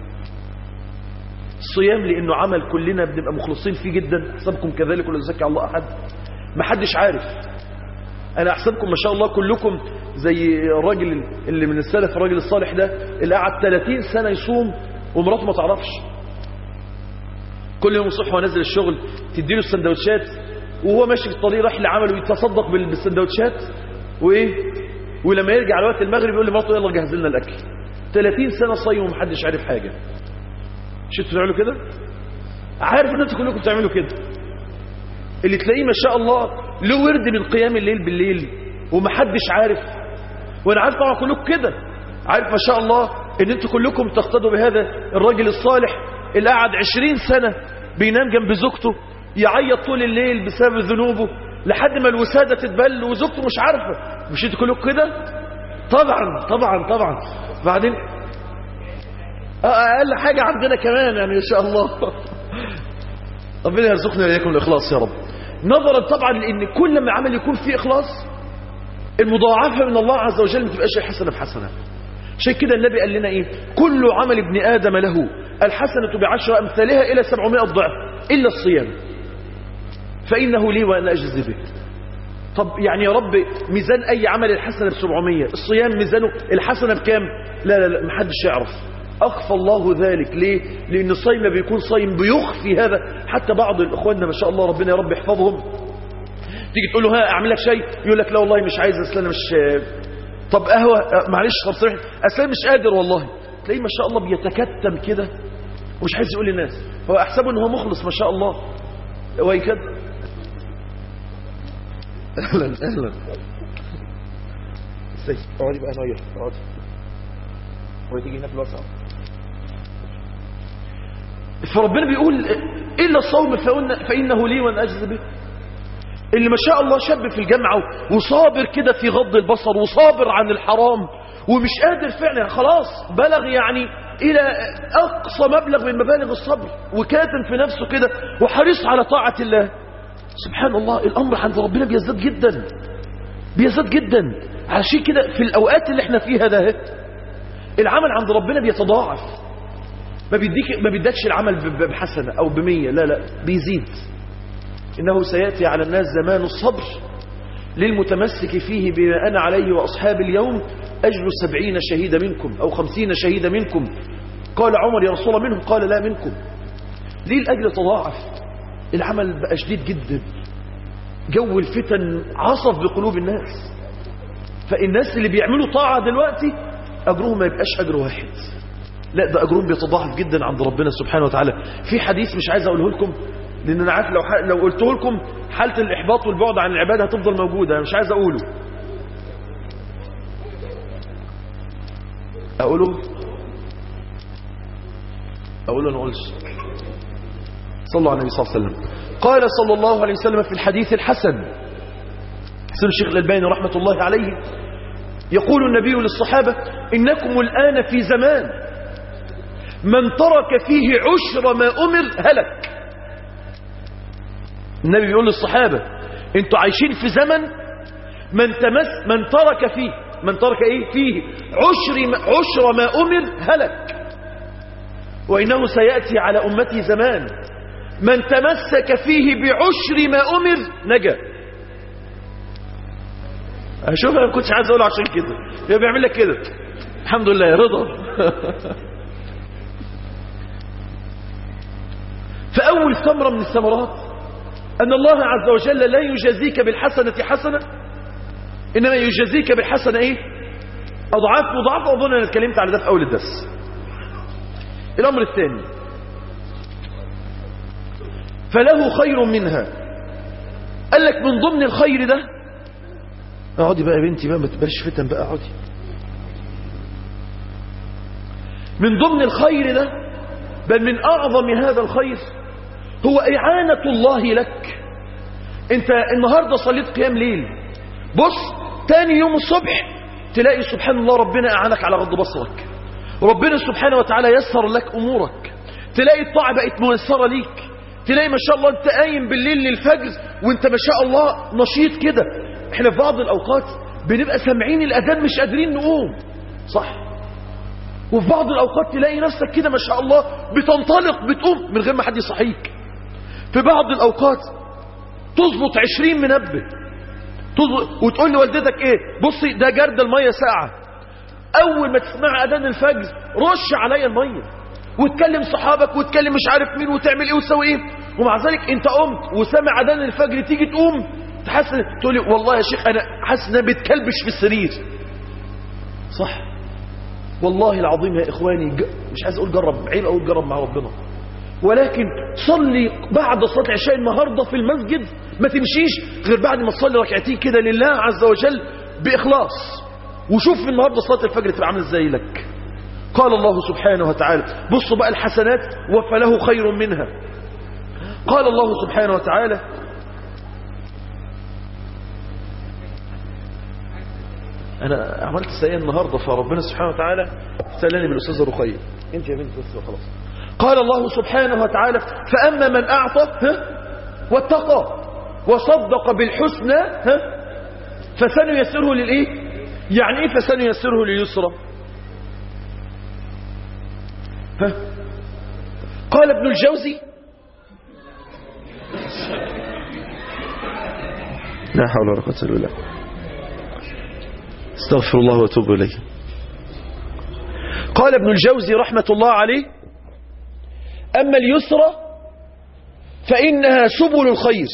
الصيام لانه عمل كلنا بنبقى مخلصين فيه جدا حسبكم كذلك ولا يزكي الله احد ما حدش عارف انا احسبكم ما شاء الله كلكم زي الراجل اللي من السلف الراجل الصالح ده اللي قعد 30 سنة يصوم ومراته ما تعرفش كل يوم الصبح ونازل الشغل تديله السندوتشات وهو ماشي في الطريق راح لعمله يتصدق بال- بالسندوتشات وايه ولما يرجع على وقت المغرب يقول لمراته يلا جهز لنا الاكل 30 سنة صايم ومحدش عارف حاجة مش انتوا بتعملوا كده عارف ان انتوا كلكم بتعملوا كده اللي تلاقيه ما شاء الله له ورد من قيام الليل بالليل ومحدش عارف وانا عارف طبعا كلكم كده عارف ما شاء الله ان انتوا كلكم تقتدوا بهذا الراجل الصالح اللي قعد عشرين سنة بينام جنب زوجته يعيط طول الليل بسبب ذنوبه لحد ما الوسادة تتبل وزوجته مش عارفة مش انتوا كلكم كده طبعا طبعا طبعا بعدين آه، اقل حاجة عندنا كمان يعني ان شاء الله ربنا يرزقنا وإياكم الإخلاص يا رب نظرا طبعا لأن كل ما عمل يكون فيه إخلاص المضاعفة من الله عز وجل ما تبقاش حسنة بحسنة عشان كده النبي قال لنا إيه كل عمل ابن آدم له الحسنة بعشر أمثالها إلى سبعمائة ضعف إلا الصيام فإنه لي وأنا أجزي به طب يعني يا رب ميزان أي عمل الحسنة بسبعمية الصيام ميزانه الحسنة بكام لا لا لا محدش يعرف أخفى الله ذلك ليه لأن الصيم بيكون صيم بيخفي هذا حتى بعض الإخواننا ما شاء الله ربنا يا رب يحفظهم تيجي تقول له ها أعمل لك شيء يقول لك لا والله مش عايز أصل أنا مش طب قهوة معلش طب صريح أصل أنا مش قادر والله تلاقيه ما شاء الله بيتكتم كده ومش عايز يقول للناس هو أحسبه أنه هو مخلص ما شاء الله هو يكد اهلا اهلا ازاي اقعدي بقى ناير اقعدي هو تيجي هنا في الوسع فربنا بيقول الا الصوم فإن فانه لي وانا اجزي به اللي ما شاء الله شاب في الجامعه وصابر كده في غض البصر وصابر عن الحرام ومش قادر فعلا خلاص بلغ يعني الى اقصى مبلغ من مبالغ الصبر وكاتم في نفسه كده وحريص على طاعه الله سبحان الله الأمر عند ربنا بيزداد جدا بيزداد جدا عشان كده في الأوقات اللي احنا فيها ده العمل عند ربنا بيتضاعف ما بيديك ما بيدكش العمل بحسنة أو بمية لا لا بيزيد إنه سيأتي على الناس زمان الصبر للمتمسك فيه بما أنا عليه وأصحاب اليوم أجل سبعين شهيد منكم أو خمسين شهيد منكم قال عمر يا رسول الله منهم قال لا منكم ليه الأجل تضاعف العمل بقى شديد جدا جو الفتن عصف بقلوب الناس فالناس اللي بيعملوا طاعة دلوقتي أجرهم ما يبقاش أجر واحد لا ده أجرهم بيتضاعف جدا عند ربنا سبحانه وتعالى في حديث مش عايز أقوله لكم لأن أنا عارف لو, ح... لو قلته لكم حالة الإحباط والبعد عن العبادة هتفضل موجودة أنا مش عايز أقوله أقوله أقوله أنا أقولش صلى على النبي صلى الله عليه وسلم قال صلى الله عليه وسلم في الحديث الحسن حسن الشيخ الألباني رحمة الله عليه يقول النبي للصحابة إنكم الآن في زمان من ترك فيه عشر ما أمر هلك النبي بيقول للصحابة انتوا عايشين في زمن من تمس من ترك فيه من ترك ايه فيه عشر ما, عشر ما أمر هلك وإنه سيأتي على أمتي زمان من تمسك فيه بعشر ما أمر نجا أشوف أنا كنتش عايز أقوله عشان كده هو بيعمل لك كده الحمد لله رضا فأول ثمرة من الثمرات أن الله عز وجل لا يجازيك بالحسنة حسنة إنما يجازيك بالحسنة إيه أضعاف مضاعفة أظن أنا اتكلمت على ده في أول الدرس الأمر الثاني فله خير منها قال لك من ضمن الخير ده اقعدي بقى يا بنتي بقى ما تبقاش فتن بقى اقعدي من ضمن الخير ده بل من أعظم هذا الخير هو إعانة الله لك انت النهاردة صليت قيام ليل بص تاني يوم الصبح تلاقي سبحان الله ربنا أعانك على غض بصرك ربنا سبحانه وتعالى يسر لك أمورك تلاقي الطاعة بقت ميسرة ليك تلاقي ما شاء الله انت قايم بالليل للفجر وانت ما شاء الله نشيط كده احنا في بعض الأوقات بنبقى سامعين الأذان مش قادرين نقوم صح وفي بعض الأوقات تلاقي نفسك كده ما شاء الله بتنطلق بتقوم من غير ما حد يصحيك في بعض الأوقات تظبط عشرين منبه تظبط وتقول لوالدتك ايه بصي ده جرد المية ساعة أول ما تسمع أذان الفجر رش عليا المية وتكلم صحابك وتكلم مش عارف مين وتعمل ايه وتسوي ايه ومع ذلك انت قمت وسامع أذان الفجر تيجي تقوم تحس تقول لي والله يا شيخ أنا حاسس انها بتكلبش في السرير صح والله العظيم يا إخواني مش عايز أقول جرب عيب أقول جرب مع ربنا ولكن صلي بعد صلاة العشاء النهاردة في المسجد ما تمشيش غير بعد ما تصلي ركعتين كده لله عز وجل بإخلاص وشوف النهاردة صلاة الفجر تبقى عامل ازاي لك قال الله سبحانه وتعالى بصوا بقى الحسنات وفله خير منها قال الله سبحانه وتعالى انا عملت سيئة النهاردة فربنا سبحانه وتعالى ابتلاني بالاستاذة رقية انت يا بنت بس خلاص قال الله سبحانه وتعالى فأما من أعطى ها واتقى وصدق بالحسنى ها فسنيسره للإيه يعني إيه فسنيسره لليسرى ها قال ابن الجوزي لا حول ولا قوة إلا بالله استغفر الله واتوب إليه قال ابن الجوزي رحمة الله عليه أما اليسرى فإنها سبل الخير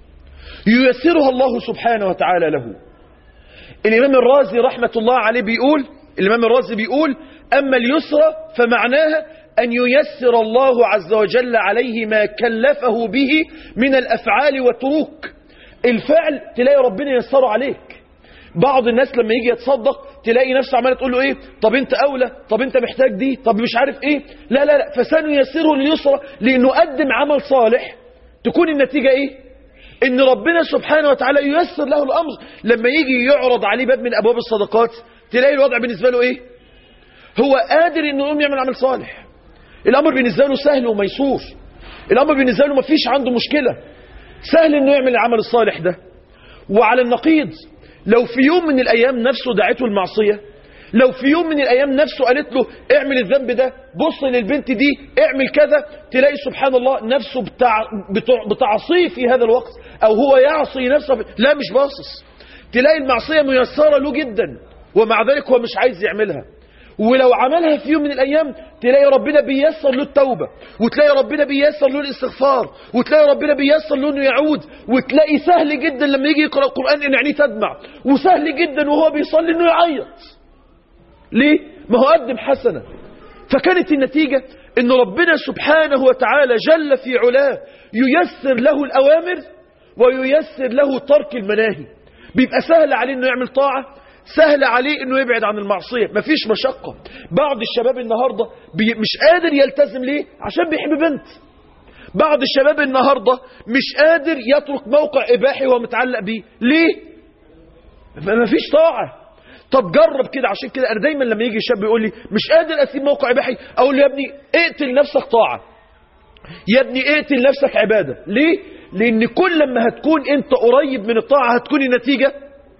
ييسرها الله سبحانه وتعالى له الإمام الرازي رحمة الله عليه بيقول الإمام الرازي بيقول أما اليسرى فمعناها أن ييسر الله عز وجل عليه ما كلفه به من الأفعال والتروك الفعل تلاقي ربنا ييسره عليك بعض الناس لما يجي يتصدق تلاقي نفسه عماله تقول له ايه طب انت اولى طب انت محتاج دي طب مش عارف ايه لا لا لا فسنيسره لليسرى لانه قدم عمل صالح تكون النتيجه ايه ان ربنا سبحانه وتعالى ييسر له الامر لما يجي يعرض عليه باب من ابواب الصدقات تلاقي الوضع بالنسبه له ايه هو قادر انه يقوم يعمل عمل صالح الامر بالنسبه له سهل وميسور الامر بالنسبه له مفيش عنده مشكله سهل انه يعمل العمل الصالح ده وعلى النقيض لو في يوم من الايام نفسه دعته المعصيه لو في يوم من الايام نفسه قالت له اعمل الذنب ده بص للبنت دي اعمل كذا تلاقي سبحان الله نفسه بتاع بتع- بتعصيه في هذا الوقت او هو يعصي نفسه في- لا مش باصص تلاقي المعصيه ميسره له جدا ومع ذلك هو مش عايز يعملها ولو عملها في يوم من الايام تلاقي ربنا بيسر له التوبه وتلاقي ربنا بيسر له الاستغفار وتلاقي ربنا بيسر له انه يعود وتلاقي سهل جدا لما يجي يقرا القران ان عينيه تدمع وسهل جدا وهو بيصلي انه يعيط ليه ما هو قدم حسنه فكانت النتيجه ان ربنا سبحانه وتعالى جل في علاه ييسر له الاوامر وييسر له ترك المناهي بيبقى سهل عليه انه يعمل طاعه سهل عليه انه يبعد عن المعصيه مفيش مشقه بعض الشباب النهارده بي مش قادر يلتزم ليه عشان بيحب بنت بعض الشباب النهارده مش قادر يترك موقع اباحي وهو متعلق بيه ليه مفيش طاعه طب جرب كده عشان كده انا دايما لما يجي شاب يقول لي مش قادر اسيب موقع اباحي اقول له يا ابني اقتل نفسك طاعه يا ابني اقتل نفسك عباده ليه لان كل لما هتكون انت قريب من الطاعه هتكون النتيجه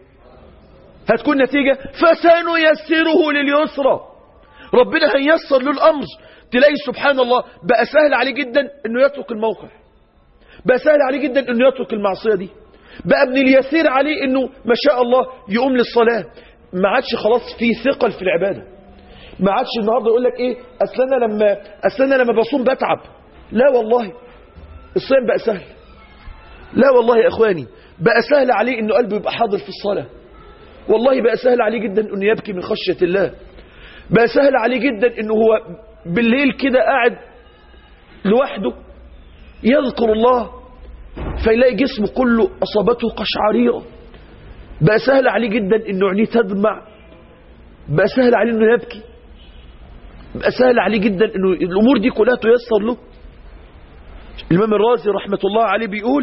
هتكون نتيجة فسنيسره لليسرى ربنا هيسر له الأمر تلاقي سبحان الله بقى سهل عليه جدا انه يترك الموقع بقى سهل عليه جدا انه يترك المعصية دي بقى من اليسير عليه انه ما شاء الله يقوم للصلاة ما عادش خلاص في ثقل في العبادة ما عادش النهارده يقول لك ايه اصل انا لما اصل انا لما بصوم بتعب لا والله الصيام بقى سهل لا والله يا اخواني بقى سهل عليه انه قلبه يبقى حاضر في الصلاه والله بقى سهل عليه جدا انه يبكي من خشية الله بقى سهل عليه جدا انه هو بالليل كده قاعد لوحده يذكر الله فيلاقي جسمه كله أصابته قشعريرة بقى سهل عليه جدا انه عينيه تدمع بقى سهل عليه انه يبكي بقى سهل عليه جدا انه الامور دي كلها تيسر له الامام الرازي رحمة الله عليه بيقول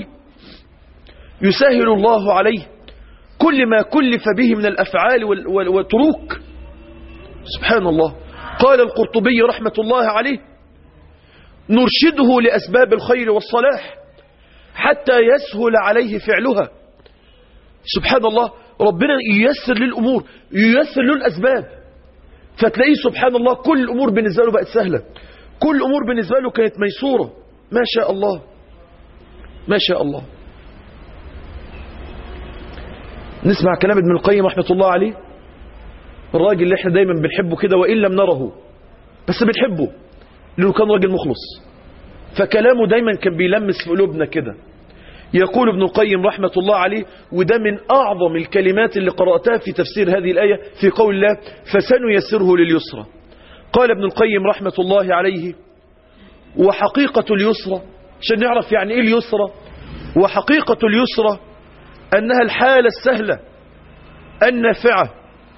يسهل الله عليه كل ما كلف به من الأفعال وال- وال- والتروك سبحان الله قال القرطبي رحمة الله عليه نرشده لأسباب الخير والصلاح حتى يسهل عليه فعلها سبحان الله ربنا ييسر للأمور ييسر له الأسباب فتلاقيه سبحان الله كل الأمور بالنسبة له بقت سهلة كل الأمور بالنسبة له كانت ميسورة ما شاء الله ما شاء الله نسمع كلام ابن القيم رحمة الله عليه الراجل اللي احنا دايما بنحبه كده وإن لم نره بس بنحبه لأنه كان راجل مخلص فكلامه دايما كان بيلمس في قلوبنا كده يقول ابن القيم رحمة الله عليه وده من أعظم الكلمات اللي قرأتها في تفسير هذه الآية في قول الله فسنيسره لليسرى قال ابن القيم رحمة الله عليه وحقيقة اليسرى عشان نعرف يعني ايه اليسرى وحقيقة اليسرى أنها الحالة السهلة النافعة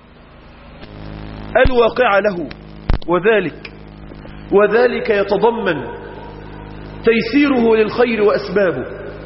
الواقعة له وذلك وذلك يتضمن تيسيره للخير وأسبابه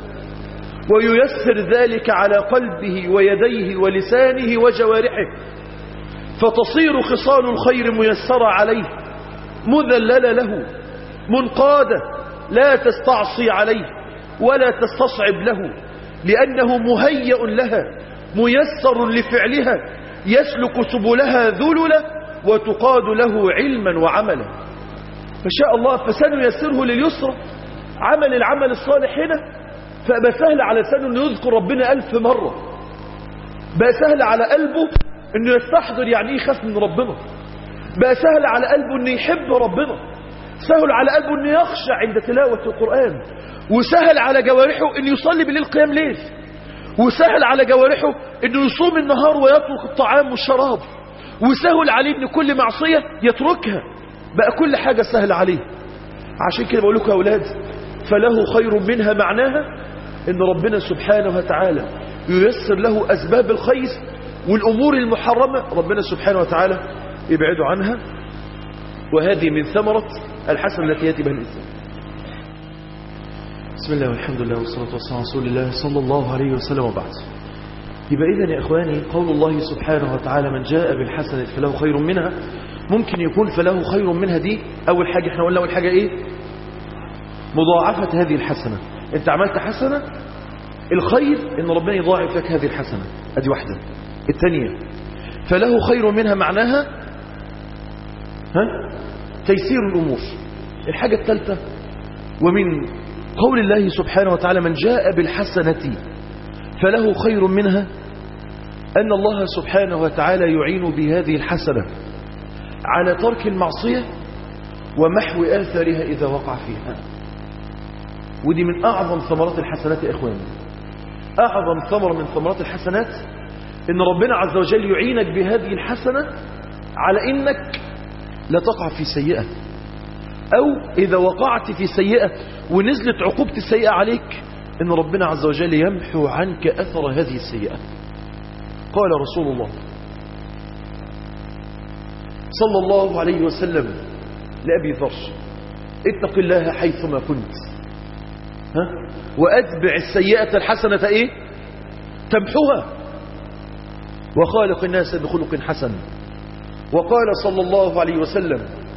وييسر ذلك على قلبه ويديه ولسانه وجوارحه فتصير خصال الخير ميسرة عليه مذللة له منقادة لا تستعصي عليه ولا تستصعب له لأنه مهيأ لها ميسر لفعلها يسلك سبلها ذللا وتقاد له علما وعملا فشاء الله فسنيسره لليسرى عمل العمل الصالح هنا فبقى سهل على لسانه انه يذكر ربنا ألف مرة بقى سهل على قلبه انه يستحضر يعني ايه يخاف من ربنا بقى سهل على قلبه انه يحب ربنا سهل على قلبه انه يخشع عند تلاوة القرآن وسهل على جوارحه انه يصلي بالليل قيام ليل وسهل على جوارحه انه يصوم النهار ويترك الطعام والشراب وسهل عليه ان كل معصية يتركها بقى كل حاجة سهل عليه عشان كده بقول لكم يا اولاد فله خير منها معناها ان ربنا سبحانه وتعالى ييسر له اسباب الخير والامور المحرمة ربنا سبحانه وتعالى يبعد عنها وهذه من ثمرة الحسن التي يأتي بها الإنسان بسم الله والحمد لله والصلاة والسلام على رسول الله صلى الله عليه وسلم وبعد يبقى إذن يا إخواني قول الله سبحانه وتعالى من جاء بالحسنة فله خير منها ممكن يكون فله خير منها دي أول حاجة احنا قلنا أول حاجة إيه مضاعفة هذه الحسنة انت عملت حسنة الخير ان ربنا يضاعف لك هذه الحسنة ادي واحدة الثانية فله خير منها معناها ها تيسير الأمور الحاجة الثالثة ومن قول الله سبحانه وتعالى من جاء بالحسنة فله خير منها أن الله سبحانه وتعالى يعين بهذه الحسنة على ترك المعصية ومحو آثارها إذا وقع فيها ودي من أعظم ثمرات الحسنات يا إخواني أعظم ثمرة من ثمرات الحسنات إن ربنا عز وجل يعينك بهذه الحسنة على إنك لا تقع في سيئة أو إذا وقعت في سيئة ونزلت عقوبة السيئة عليك إن ربنا عز وجل يمحو عنك أثر هذه السيئة قال رسول الله صلى الله عليه وسلم لأبي ذر اتق الله حيثما كنت ها؟ وأتبع السيئة الحسنة إيه تمحوها وخالق الناس بخلق حسن وقال صلى الله عليه وسلم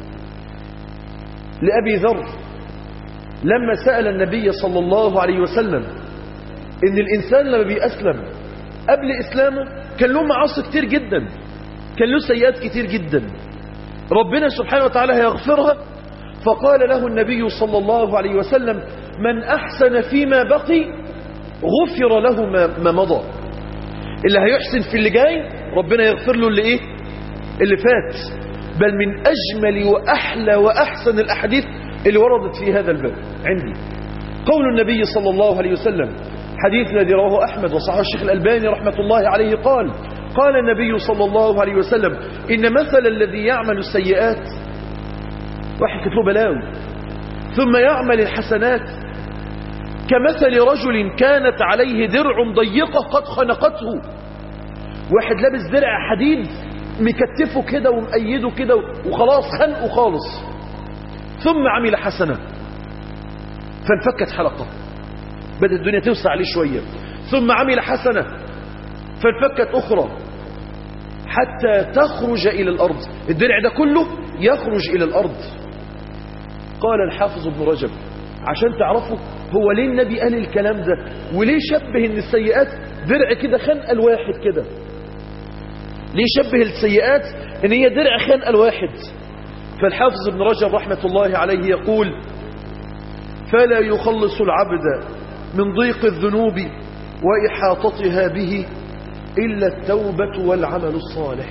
لأبي ذر لما سأل النبي صلى الله عليه وسلم إن الإنسان لما بيأسلم قبل إسلامه كان له معاصي كتير جدا كان له سيئات كتير جدا ربنا سبحانه وتعالى هيغفرها فقال له النبي صلى الله عليه وسلم من أحسن فيما بقي غفر له ما, ما مضى اللي هيحسن في اللي جاي ربنا يغفر له اللي إيه اللي فات بل من أجمل وأحلى وأحسن الأحاديث اللي وردت في هذا الباب عندي قول النبي صلى الله عليه وسلم حديث الذي رواه أحمد وصححه الشيخ الألباني رحمة الله عليه قال قال النبي صلى الله عليه وسلم إن مثل الذي يعمل السيئات واحد كتله بلاوي ثم يعمل الحسنات كمثل رجل كانت عليه درع ضيقة قد خنقته واحد لابس درع حديد مكتفه كده ومأيده كده وخلاص خنقه خالص ثم عمل حسنة فانفكت حلقة بدأت الدنيا توسع عليه شوية ثم عمل حسنة فانفكت أخرى حتى تخرج إلى الأرض الدرع ده كله يخرج إلى الأرض قال الحافظ ابن رجب عشان تعرفوا هو ليه النبي قال الكلام ده وليه شبه ان السيئات درع كده خنقه الواحد كده ليه شبه السيئات ان هي درع خنقه الواحد فالحافظ ابن رجب رحمة الله عليه يقول فلا يخلص العبد من ضيق الذنوب وإحاطتها به إلا التوبة والعمل الصالح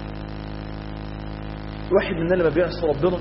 واحد مننا لما بيعصي ربنا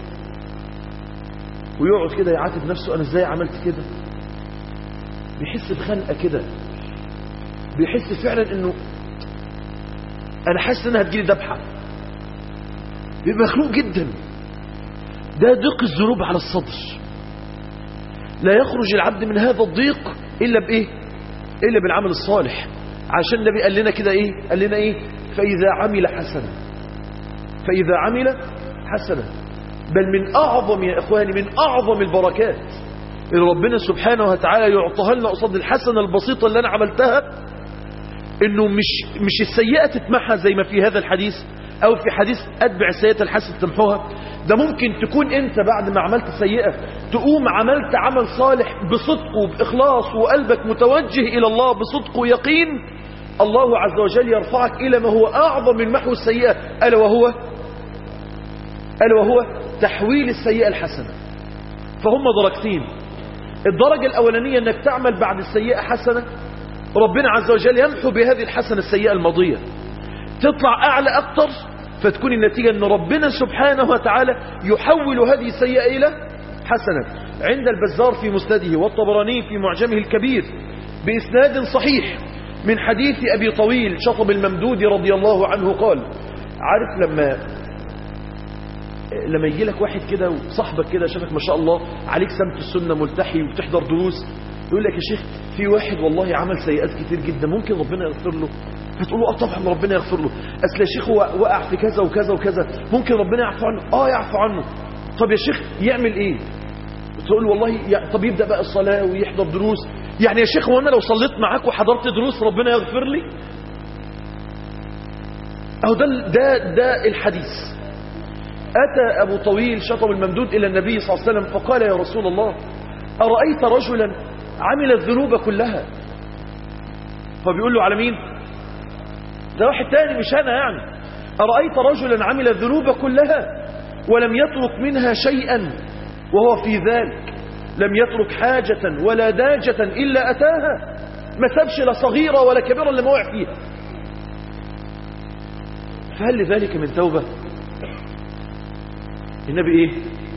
ويقعد كده يعاتب نفسه أنا إزاي عملت كده بيحس بخنقة كده بيحس فعلا أنه أنا حاسس أنها هتجيلي ذبحة بيبقى مخلوق جدا ده ضيق الذنوب على الصدر لا يخرج العبد من هذا الضيق إلا بإيه إلا بالعمل الصالح عشان النبي قال لنا كده إيه قال لنا إيه فإذا عمل حسنا فإذا عمل حسنا بل من أعظم يا إخواني من أعظم البركات اللي ربنا سبحانه وتعالى يعطيها لنا قصاد الحسنة البسيطة اللي أنا عملتها إنه مش مش السيئة تتمحى زي ما في هذا الحديث أو في حديث أتبع السيئة الحسنة تمحوها ده ممكن تكون أنت بعد ما عملت سيئة تقوم عملت عمل صالح بصدق وبإخلاص وقلبك متوجه إلى الله بصدق ويقين الله عز وجل يرفعك إلى ما هو أعظم من محو السيئة ألا وهو ألا وهو تحويل السيئة الحسنة فهم درجتين الدرجة الأولانية أنك تعمل بعد السيئة حسنة ربنا عز وجل يمحو بهذه الحسنة السيئة الماضية تطلع أعلى أكتر فتكون النتيجة أن ربنا سبحانه وتعالى يحول هذه السيئة إلى حسنة عند البزار في مسنده والطبراني في معجمه الكبير بإسناد صحيح من حديث أبي طويل شطب الممدود رضي الله عنه قال عارف لما لما يجي لك واحد كده وصاحبك كده شافك ما شاء الله عليك سمت السنة ملتحي وبتحضر دروس يقول لك يا شيخ في واحد والله عمل سيئات كتير جدا ممكن ربنا يغفر له فتقول له اه طبعا ربنا يغفر له اصل يا شيخ هو وقع في كذا وكذا وكذا ممكن ربنا يعفو عنه اه يعفو عنه طب يا شيخ يعمل ايه تقول والله يع... طب يبدا بقى الصلاه ويحضر دروس يعني يا شيخ هو انا لو صليت معاك وحضرت دروس ربنا يغفر لي اهو ده ده ده الحديث اتى ابو طويل شطب الممدود الى النبي صلى الله عليه وسلم فقال يا رسول الله ارايت رجلا عمل الذنوب كلها فبيقول له على مين ده واحد تاني مش انا يعني ارايت رجلا عمل الذنوب كلها ولم يترك منها شيئا وهو في ذلك لم يترك حاجة ولا داجة إلا أتاها ما سابش لا صغيرة ولا كبيرة اللي موقع فيها فهل لذلك من توبة النبي ايه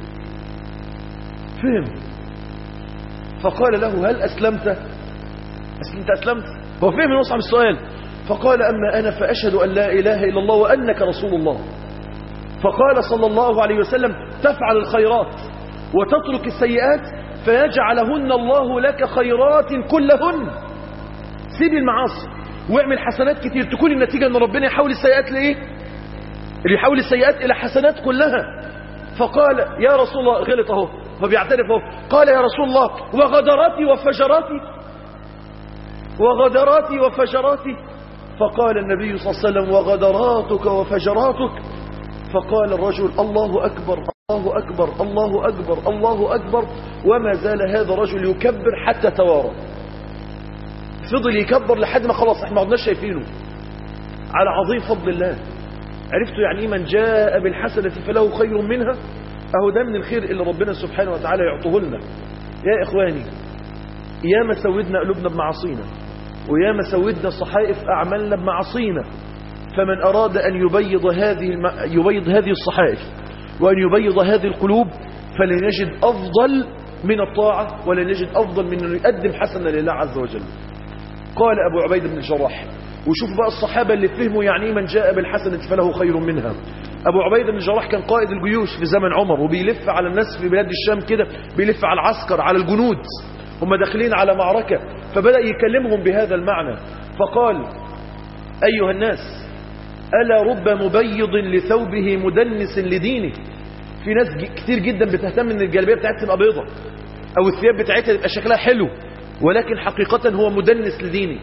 فهم فقال له هل أسلمت أنت أسلمت هو فهم يوصع السؤال فقال أما أنا فأشهد أن لا إله إلا الله وأنك رسول الله فقال صلى الله عليه وسلم تفعل الخيرات وتترك السيئات فيجعلهن الله لك خيرات كلهن سيب المعاصي واعمل حسنات كتير تكون النتيجة ان ربنا يحول السيئات لايه اللي يحول السيئات الى حسنات كلها فقال يا رسول الله غلط اهو فبيعترف اهو قال يا رسول الله وغدراتي وفجراتي وغدراتي وفجراتي فقال النبي صلى الله عليه وسلم وغدراتك وفجراتك فقال الرجل الله أكبر الله أكبر الله أكبر الله أكبر وما زال هذا الرجل يكبر حتى توارى فضل يكبر لحد ما خلاص احنا ما عدناش شايفينه على عظيم فضل الله عرفتوا يعني ايه من جاء بالحسنة فله خير منها اهو ده من الخير اللي ربنا سبحانه وتعالى يعطوه لنا يا اخواني يا ما سودنا قلوبنا بمعاصينا ويا ما سودنا صحائف اعمالنا بمعاصينا فمن اراد ان يبيض هذه الم... يبيض هذه الصحائف وان يبيض هذه القلوب فلن يجد افضل من الطاعة ولن يجد افضل من انه يقدم حسنة لله عز وجل قال ابو عبيد بن الجراح وشوف بقى الصحابة اللي فهموا يعني من جاء بالحسنة فله خير منها أبو عبيد بن الجراح كان قائد الجيوش في زمن عمر وبيلف على الناس في بلاد الشام كده بيلف على العسكر على الجنود هم داخلين على معركة فبدأ يكلمهم بهذا المعنى فقال أيها الناس ألا رب مبيض لثوبه مدنس لدينه في ناس كتير جدا بتهتم ان الجلبية بتاعتها تبقى بيضة او الثياب بتاعتها تبقى شكلها حلو ولكن حقيقة هو مدنس لدينه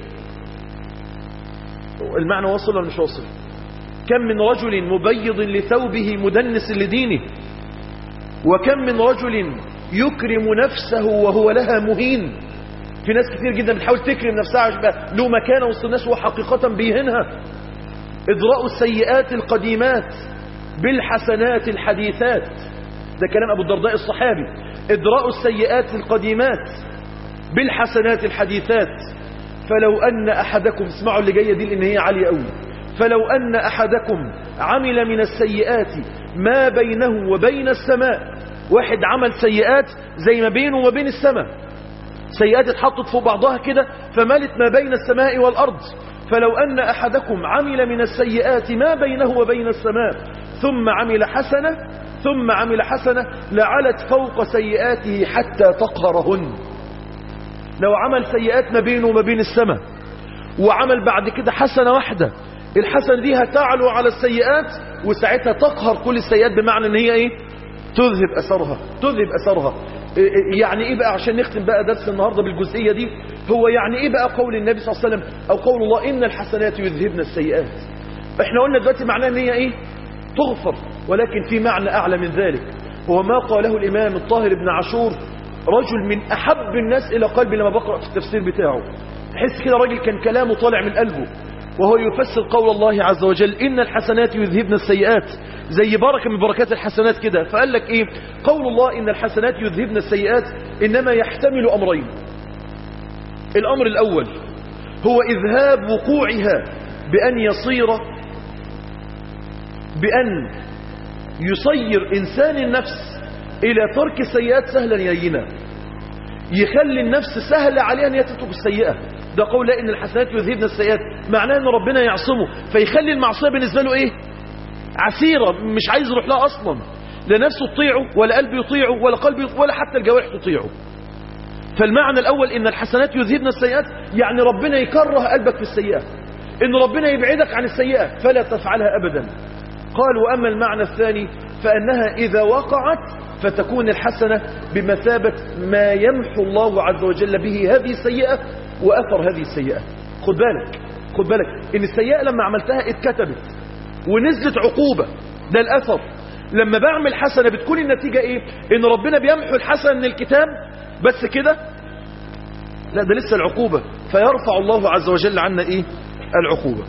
المعنى وصل ولا مش واصل كم من رجل مبيض لثوبه مدنس لدينه وكم من رجل يكرم نفسه وهو لها مهين في ناس كتير جدا بتحاول تكرم نفسها عشان له مكانه وسط الناس وحقيقة بيهنها إضراء السيئات القديمات بالحسنات الحديثات ده كلام أبو الدرداء الصحابي إضراء السيئات القديمات بالحسنات الحديثات فلو أن أحدكم اسمعوا اللي جاية دي لأن هي عالية قوي فلو أن أحدكم عمل من السيئات ما بينه وبين السماء واحد عمل سيئات زي ما بينه وبين السماء سيئات اتحطت فوق بعضها كده فملت ما بين السماء والأرض فلو أن أحدكم عمل من السيئات ما بينه وبين السماء ثم عمل حسنة ثم عمل حسنة لعلت فوق سيئاته حتى تقهرهن لو عمل سيئات ما بينه وما بين السماء وعمل بعد كده حسنة واحدة الحسنة دي هتعلو على السيئات وساعتها تقهر كل السيئات بمعنى ان هي ايه تذهب اثرها تذهب اثرها يعني ايه بقى عشان نختم بقى درس النهاردة بالجزئية دي هو يعني ايه بقى قول النبي صلى الله عليه وسلم او قول الله ان الحسنات يذهبن السيئات احنا قلنا دلوقتي معناه ان هي ايه تغفر ولكن في معنى اعلى من ذلك هو ما قاله الامام الطاهر بن عاشور رجل من احب الناس الى قلبي لما بقرأ في التفسير بتاعه تحس كده راجل كان كلامه طالع من قلبه وهو يفسر قول الله عز وجل إن الحسنات يذهبن السيئات زي بركة من بركات الحسنات كده فقال لك ايه قول الله ان الحسنات يذهبن السيئات انما يحتمل امرين الامر الاول هو اذهاب وقوعها بان يصير بان يصير انسان النفس الى ترك السيئات سهلا لينا يخلي النفس سهل عليها ان يترك السيئة ده قول لا ان الحسنات يذهبن السيئات معناه ان ربنا يعصمه فيخلي المعصية بالنسبة له ايه عسيرة مش عايز يروح لها اصلا لا نفسه تطيعه ولا قلبه يطيعه ولا قلبه يطيعه ولا حتى الجوارح تطيعه فالمعنى الاول ان الحسنات يذهبن السيئات يعني ربنا يكره قلبك في السيئة ان ربنا يبعدك عن السيئة فلا تفعلها ابدا قال واما المعنى الثاني فانها اذا وقعت فتكون الحسنة بمثابة ما يمحو الله عز وجل به هذه السيئة وأثر هذه السيئة خد بالك خد بالك إن السيئة لما عملتها اتكتبت ونزلت عقوبة ده الأثر لما بعمل حسنة بتكون النتيجة إيه إن ربنا بيمحو الحسنة من الكتاب بس كده لا ده لسه العقوبة فيرفع الله عز وجل عنا إيه العقوبة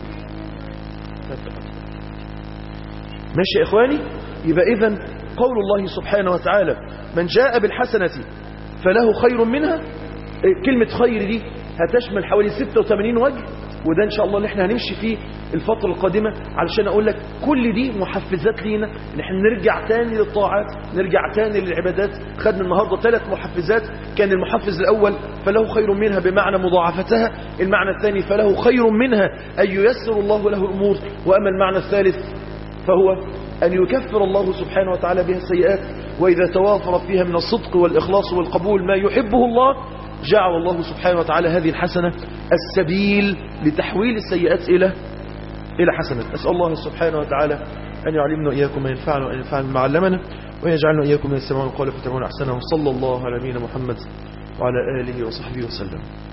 ماشي يا إخواني يبقى إذن قول الله سبحانه وتعالى من جاء بالحسنة فله خير منها كلمة خير دي هتشمل حوالي 86 وجه وده ان شاء الله اللي احنا هنمشي فيه الفترة القادمة علشان اقول لك كل دي محفزات لينا ان احنا نرجع تاني للطاعات نرجع تاني للعبادات خدنا النهاردة ثلاث محفزات كان المحفز الاول فله خير منها بمعنى مضاعفتها المعنى الثاني فله خير منها ان ييسر الله له الامور واما المعنى الثالث فهو أن يكفر الله سبحانه وتعالى بها السيئات وإذا توافر فيها من الصدق والإخلاص والقبول ما يحبه الله جعل الله سبحانه وتعالى هذه الحسنة السبيل لتحويل السيئات إلى إلى حسنة أسأل الله سبحانه وتعالى أن يعلمنا إياكم ما ينفعنا وأن ينفعنا ما علمنا وأن يجعلنا إياكم من السماء القول فتبعون أحسنه صلى الله على نبينا محمد وعلى آله وصحبه وسلم